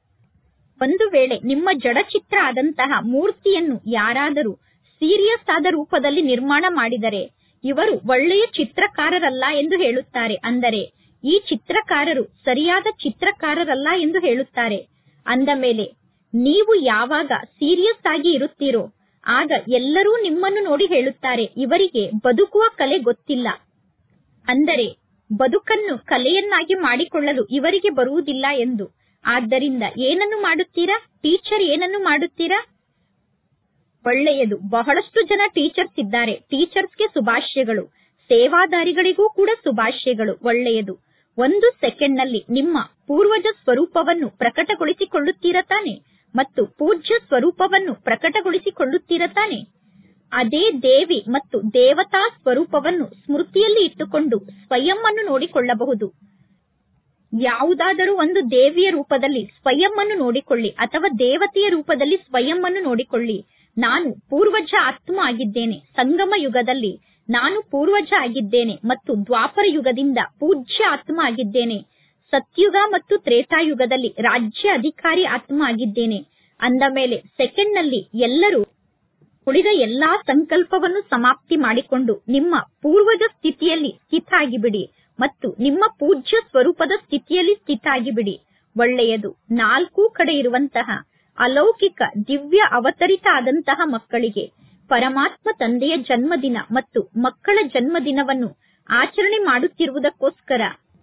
ಒಂದು ವೇಳೆ ನಿಮ್ಮ ಜಡ ಚಿತ್ರ ಆದಂತಹ ಮೂರ್ತಿಯನ್ನು ಯಾರಾದರೂ ಸೀರಿಯಸ್ ಆದ ರೂಪದಲ್ಲಿ ನಿರ್ಮಾಣ ಮಾಡಿದರೆ ಇವರು ಒಳ್ಳೆಯ ಚಿತ್ರಕಾರರಲ್ಲ ಎಂದು ಹೇಳುತ್ತಾರೆ ಅಂದರೆ ಈ ಚಿತ್ರಕಾರರು ಸರಿಯಾದ ಚಿತ್ರಕಾರರಲ್ಲ ಎಂದು ಹೇಳುತ್ತಾರೆ ಅಂದ ಮೇಲೆ ನೀವು ಯಾವಾಗ ಸೀರಿಯಸ್ ಆಗಿ ಇರುತ್ತೀರೋ ಆಗ ಎಲ್ಲರೂ ನಿಮ್ಮನ್ನು ನೋಡಿ ಹೇಳುತ್ತಾರೆ ಇವರಿಗೆ ಬದುಕುವ ಕಲೆ ಗೊತ್ತಿಲ್ಲ ಅಂದರೆ ಬದುಕನ್ನು ಕಲೆಯನ್ನಾಗಿ ಮಾಡಿಕೊಳ್ಳಲು ಇವರಿಗೆ ಬರುವುದಿಲ್ಲ ಎಂದು ಆದ್ದರಿಂದ ಏನನ್ನು ಮಾಡುತ್ತೀರಾ ಟೀಚರ್ ಏನನ್ನು ಮಾಡುತ್ತೀರಾ ಒಳ್ಳೆಯದು ಬಹಳಷ್ಟು ಜನ ಟೀಚರ್ಸ್ ಇದ್ದಾರೆ ಟೀಚರ್ಸ್ಗೆ ಶುಭಾಶಯಗಳು ಸೇವಾದಾರಿಗಳಿಗೂ ಕೂಡ ಶುಭಾಶಯಗಳು ಒಳ್ಳೆಯದು ಒಂದು ಸೆಕೆಂಡ್ ನಲ್ಲಿ ನಿಮ್ಮ ಪೂರ್ವಜ ಸ್ವರೂಪವನ್ನು ಪ್ರಕಟಗೊಳಿಸಿಕೊಳ್ಳುತ್ತೀರ ತಾನೆ ಮತ್ತು ಪೂಜ್ಯ ಸ್ವರೂಪವನ್ನು ಪ್ರಕಟಗೊಳಿಸಿಕೊಳ್ಳುತ್ತೀರ ತಾನೆ ಅದೇ ದೇವಿ ಮತ್ತು ದೇವತಾ ಸ್ವರೂಪವನ್ನು ಸ್ಮೃತಿಯಲ್ಲಿ ಇಟ್ಟುಕೊಂಡು ಸ್ವಯಂ ಅನ್ನು ನೋಡಿಕೊಳ್ಳಬಹುದು ಯಾವುದಾದರೂ ಒಂದು ದೇವಿಯ ರೂಪದಲ್ಲಿ ಸ್ವಯಂ ಅನ್ನು ನೋಡಿಕೊಳ್ಳಿ ಅಥವಾ ದೇವತೆಯ ರೂಪದಲ್ಲಿ ಸ್ವಯಂ ಅನ್ನು ನೋಡಿಕೊಳ್ಳಿ ನಾನು ಪೂರ್ವಜ ಆತ್ಮ ಆಗಿದ್ದೇನೆ ಸಂಗಮ ಯುಗದಲ್ಲಿ ನಾನು ಪೂರ್ವಜ ಆಗಿದ್ದೇನೆ ಮತ್ತು ದ್ವಾಪರ ಯುಗದಿಂದ ಪೂಜ್ಯ ಆತ್ಮ ಆಗಿದ್ದೇನೆ ಸತ್ಯುಗ ಮತ್ತು ತ್ರೇತಾಯುಗದಲ್ಲಿ ರಾಜ್ಯ ಅಧಿಕಾರಿ ಆತ್ಮ ಆಗಿದ್ದೇನೆ ಅಂದ ಮೇಲೆ ಸೆಕೆಂಡ್ ನಲ್ಲಿ ಎಲ್ಲರೂ ಉಳಿದ ಎಲ್ಲಾ ಸಂಕಲ್ಪವನ್ನು ಸಮಾಪ್ತಿ ಮಾಡಿಕೊಂಡು ನಿಮ್ಮ ಪೂರ್ವಜ ಸ್ಥಿತಿಯಲ್ಲಿ ಸ್ಥಿತ ಆಗಿಬಿಡಿ ಮತ್ತು ನಿಮ್ಮ ಪೂಜ್ಯ ಸ್ವರೂಪದ ಸ್ಥಿತಿಯಲ್ಲಿ ಸ್ಥಿತ ಆಗಿಬಿಡಿ ಒಳ್ಳೆಯದು ನಾಲ್ಕು ಕಡೆ ಇರುವಂತಹ ಅಲೌಕಿಕ ದಿವ್ಯ ಅವತರಿತ ಆದಂತಹ ಮಕ್ಕಳಿಗೆ ಪರಮಾತ್ಮ ತಂದೆಯ ಜನ್ಮದಿನ ಮತ್ತು ಮಕ್ಕಳ ಜನ್ಮದಿನವನ್ನು ಆಚರಣೆ ಮಾಡುತ್ತಿರುವುದಕ್ಕೋಸ್ಕರ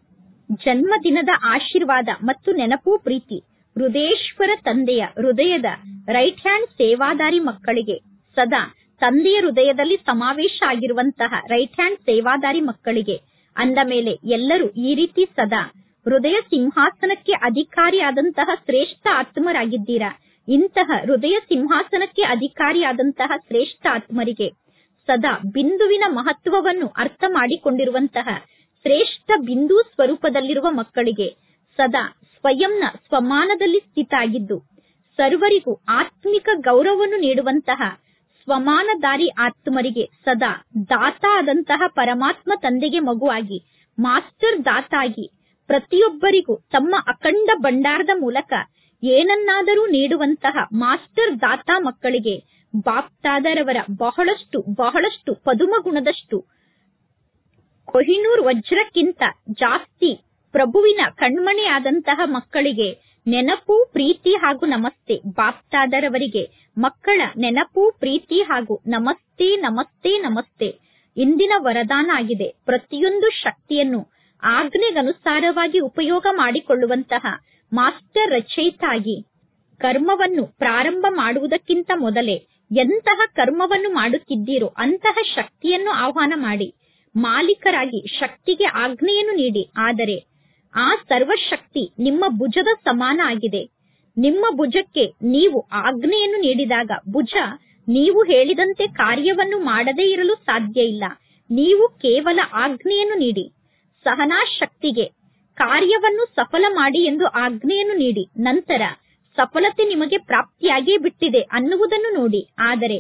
ಜನ್ಮದಿನದ ಆಶೀರ್ವಾದ ಮತ್ತು ನೆನಪು ಪ್ರೀತಿ ಹೃದಯೇಶ್ವರ ತಂದೆಯ ಹೃದಯದ ರೈಟ್ ಹ್ಯಾಂಡ್ ಸೇವಾದಾರಿ ಮಕ್ಕಳಿಗೆ ಸದಾ ತಂದೆಯ ಹೃದಯದಲ್ಲಿ ಸಮಾವೇಶ ಆಗಿರುವಂತಹ ರೈಟ್ ಹ್ಯಾಂಡ್ ಸೇವಾದಾರಿ ಮಕ್ಕಳಿಗೆ ಅಂದ ಮೇಲೆ ಎಲ್ಲರೂ ಈ ರೀತಿ ಸದಾ ಹೃದಯ ಸಿಂಹಾಸನಕ್ಕೆ ಅಧಿಕಾರಿಯಾದಂತಹ ಶ್ರೇಷ್ಠ ಆತ್ಮರಾಗಿದ್ದೀರಾ ಇಂತಹ ಹೃದಯ ಸಿಂಹಾಸನಕ್ಕೆ ಅಧಿಕಾರಿಯಾದಂತಹ ಶ್ರೇಷ್ಠ ಆತ್ಮರಿಗೆ ಸದಾ ಬಿಂದುವಿನ ಮಹತ್ವವನ್ನು ಅರ್ಥ ಮಾಡಿಕೊಂಡಿರುವಂತಹ ಶ್ರೇಷ್ಠ ಬಿಂದು ಸ್ವರೂಪದಲ್ಲಿರುವ ಮಕ್ಕಳಿಗೆ ಸದಾ ಸ್ವಯಂನ ಸ್ವಮಾನದಲ್ಲಿ ಸ್ಥಿತ ಆಗಿದ್ದು ಸರ್ವರಿಗೂ ಆತ್ಮಿಕ ಗೌರವವನ್ನು ನೀಡುವಂತಹ ಸ್ವಮಾನದಾರಿ ಆತ್ಮರಿಗೆ ಸದಾ ದಾತ ಆದಂತಹ ಪರಮಾತ್ಮ ತಂದೆಗೆ ಮಗುವಾಗಿ ಮಾಸ್ಟರ್ ದಾತ ಆಗಿ ಪ್ರತಿಯೊಬ್ಬರಿಗೂ ತಮ್ಮ ಅಖಂಡ ಭಂಡಾರದ ಮೂಲಕ ಏನನ್ನಾದರೂ ನೀಡುವಂತಹ ಮಾಸ್ಟರ್ ದಾತ ಮಕ್ಕಳಿಗೆ ಬಾಪ್ತಾದರವರ ಬಹಳಷ್ಟು ಬಹಳಷ್ಟು ಪದುಮ ಗುಣದಷ್ಟು ಕೊಹಿನೂರ್ ವಜ್ರಕ್ಕಿಂತ ಜಾಸ್ತಿ ಪ್ರಭುವಿನ ಕಣ್ಮಣಿಯಾದಂತಹ ಮಕ್ಕಳಿಗೆ ನೆನಪು ಪ್ರೀತಿ ಹಾಗೂ ನಮಸ್ತೆ ಬಾಪ್ತಾದರವರಿಗೆ ಮಕ್ಕಳ ನೆನಪು ಪ್ರೀತಿ ಹಾಗೂ ನಮಸ್ತೆ ನಮಸ್ತೆ ನಮಸ್ತೆ ಇಂದಿನ ವರದಾನ ಆಗಿದೆ ಪ್ರತಿಯೊಂದು ಶಕ್ತಿಯನ್ನು ಆಜ್ಞೆಗನುಸಾರವಾಗಿ ಉಪಯೋಗ ಮಾಡಿಕೊಳ್ಳುವಂತಹ ಮಾಸ್ಟರ್ ರಚಯಿತ ಆಗಿ ಕರ್ಮವನ್ನು ಪ್ರಾರಂಭ ಮಾಡುವುದಕ್ಕಿಂತ ಮೊದಲೇ ಎಂತಹ ಕರ್ಮವನ್ನು ಮಾಡುತ್ತಿದ್ದೀರೋ ಅಂತಹ ಶಕ್ತಿಯನ್ನು ಆಹ್ವಾನ ಮಾಡಿ ಮಾಲೀಕರಾಗಿ ಶಕ್ತಿಗೆ ಆಜ್ಞೆಯನ್ನು ನೀಡಿ ಆದರೆ ಆ ಸರ್ವಶಕ್ತಿ ನಿಮ್ಮ ಭುಜದ ಸಮಾನ ಆಗಿದೆ ನಿಮ್ಮ ಭುಜಕ್ಕೆ ನೀವು ಆಜ್ಞೆಯನ್ನು ನೀಡಿದಾಗ ಭುಜ ನೀವು ಹೇಳಿದಂತೆ ಕಾರ್ಯವನ್ನು ಮಾಡದೇ ಇರಲು ಸಾಧ್ಯ ಇಲ್ಲ ನೀವು ಕೇವಲ ಆಜ್ಞೆಯನ್ನು ನೀಡಿ ಸಹನಾ ಶಕ್ತಿಗೆ ಕಾರ್ಯವನ್ನು ಸಫಲ ಮಾಡಿ ಎಂದು ಆಜ್ಞೆಯನ್ನು ನೀಡಿ ನಂತರ ಸಫಲತೆ ನಿಮಗೆ ಪ್ರಾಪ್ತಿಯಾಗೇ ಬಿಟ್ಟಿದೆ ಅನ್ನುವುದನ್ನು ನೋಡಿ ಆದರೆ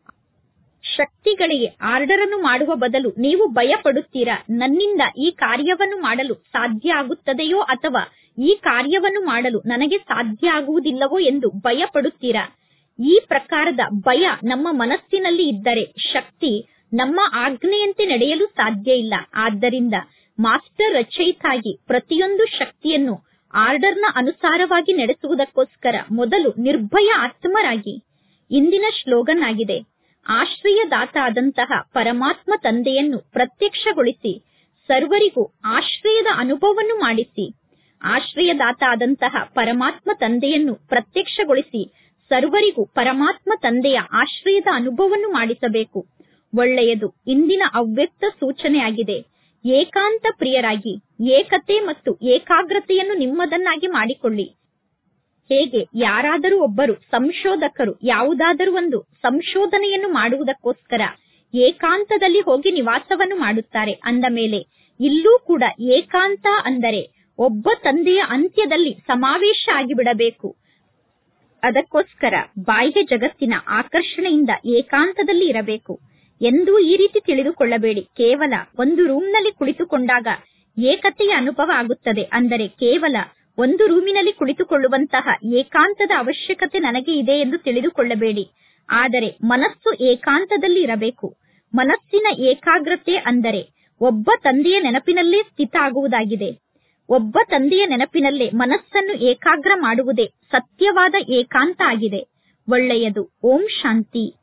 ಶಕ್ತಿಗಳಿಗೆ ಆರ್ಡರ್ ಅನ್ನು ಮಾಡುವ ಬದಲು ನೀವು ಭಯ ಪಡುತ್ತೀರಾ ನನ್ನಿಂದ ಈ ಕಾರ್ಯವನ್ನು ಮಾಡಲು ಸಾಧ್ಯ ಆಗುತ್ತದೆಯೋ ಅಥವಾ ಈ ಕಾರ್ಯವನ್ನು ಮಾಡಲು ನನಗೆ ಸಾಧ್ಯ ಆಗುವುದಿಲ್ಲವೋ ಎಂದು ಭಯ ಪಡುತ್ತೀರಾ ಈ ಪ್ರಕಾರದ ಭಯ ನಮ್ಮ ಮನಸ್ಸಿನಲ್ಲಿ ಇದ್ದರೆ ಶಕ್ತಿ ನಮ್ಮ ಆಜ್ಞೆಯಂತೆ ನಡೆಯಲು ಸಾಧ್ಯ ಇಲ್ಲ ಆದ್ದರಿಂದ ಮಾಸ್ಟರ್ ರಚಯಿತಾಗಿ ಪ್ರತಿಯೊಂದು ಶಕ್ತಿಯನ್ನು ಆರ್ಡರ್ನ ಅನುಸಾರವಾಗಿ ನಡೆಸುವುದಕ್ಕೋಸ್ಕರ ಮೊದಲು ನಿರ್ಭಯ ಆತ್ಮರಾಗಿ ಇಂದಿನ ಶ್ಲೋಗನ್ ಆಗಿದೆ ಆಶ್ರಯದಾತ ಆದಂತಹ ಪರಮಾತ್ಮ ತಂದೆಯನ್ನು ಪ್ರತ್ಯಕ್ಷಗೊಳಿಸಿ ಸರ್ವರಿಗೂ ಆಶ್ರಯದ ಅನುಭವವನ್ನು ಮಾಡಿಸಿ ಆಶ್ರಯದಾತ ಆದಂತಹ ಪರಮಾತ್ಮ ತಂದೆಯನ್ನು ಪ್ರತ್ಯಕ್ಷಗೊಳಿಸಿ ಸರ್ವರಿಗೂ ಪರಮಾತ್ಮ ತಂದೆಯ ಆಶ್ರಯದ ಅನುಭವವನ್ನು ಮಾಡಿಸಬೇಕು ಒಳ್ಳೆಯದು ಇಂದಿನ ಅವ್ಯಕ್ತ ಸೂಚನೆಯಾಗಿದೆ ಏಕಾಂತ ಪ್ರಿಯರಾಗಿ ಏಕತೆ ಮತ್ತು ಏಕಾಗ್ರತೆಯನ್ನು ನಿಮ್ಮದನ್ನಾಗಿ ಮಾಡಿಕೊಳ್ಳಿ ಹೇಗೆ ಯಾರಾದರೂ ಒಬ್ಬರು ಸಂಶೋಧಕರು ಯಾವುದಾದರೂ ಒಂದು ಸಂಶೋಧನೆಯನ್ನು ಮಾಡುವುದಕ್ಕೋಸ್ಕರ ಏಕಾಂತದಲ್ಲಿ ಹೋಗಿ ನಿವಾಸವನ್ನು ಮಾಡುತ್ತಾರೆ ಅಂದ ಮೇಲೆ ಇಲ್ಲೂ ಕೂಡ ಏಕಾಂತ ಅಂದರೆ ಒಬ್ಬ ತಂದೆಯ ಅಂತ್ಯದಲ್ಲಿ ಸಮಾವೇಶ ಆಗಿಬಿಡಬೇಕು ಅದಕ್ಕೋಸ್ಕರ ಬಾಹ್ಯ ಜಗತ್ತಿನ ಆಕರ್ಷಣೆಯಿಂದ ಏಕಾಂತದಲ್ಲಿ ಇರಬೇಕು ಎಂದೂ ಈ ರೀತಿ ತಿಳಿದುಕೊಳ್ಳಬೇಡಿ ಕೇವಲ ಒಂದು ರೂಮ್ನಲ್ಲಿ ಕುಳಿತುಕೊಂಡಾಗ ಏಕತೆಯ ಅನುಭವ ಆಗುತ್ತದೆ ಅಂದರೆ ಕೇವಲ ಒಂದು ರೂಮಿನಲ್ಲಿ ಕುಳಿತುಕೊಳ್ಳುವಂತಹ ಏಕಾಂತದ ಅವಶ್ಯಕತೆ ನನಗೆ ಇದೆ ಎಂದು ತಿಳಿದುಕೊಳ್ಳಬೇಡಿ ಆದರೆ ಮನಸ್ಸು ಏಕಾಂತದಲ್ಲಿ ಇರಬೇಕು ಮನಸ್ಸಿನ ಏಕಾಗ್ರತೆ ಅಂದರೆ ಒಬ್ಬ ತಂದೆಯ ನೆನಪಿನಲ್ಲೇ ಸ್ಥಿತ ಆಗುವುದಾಗಿದೆ ಒಬ್ಬ ತಂದೆಯ ನೆನಪಿನಲ್ಲೇ ಮನಸ್ಸನ್ನು ಏಕಾಗ್ರ ಮಾಡುವುದೇ ಸತ್ಯವಾದ ಏಕಾಂತ ಆಗಿದೆ ಒಳ್ಳೆಯದು ಓಂ ಶಾಂತಿ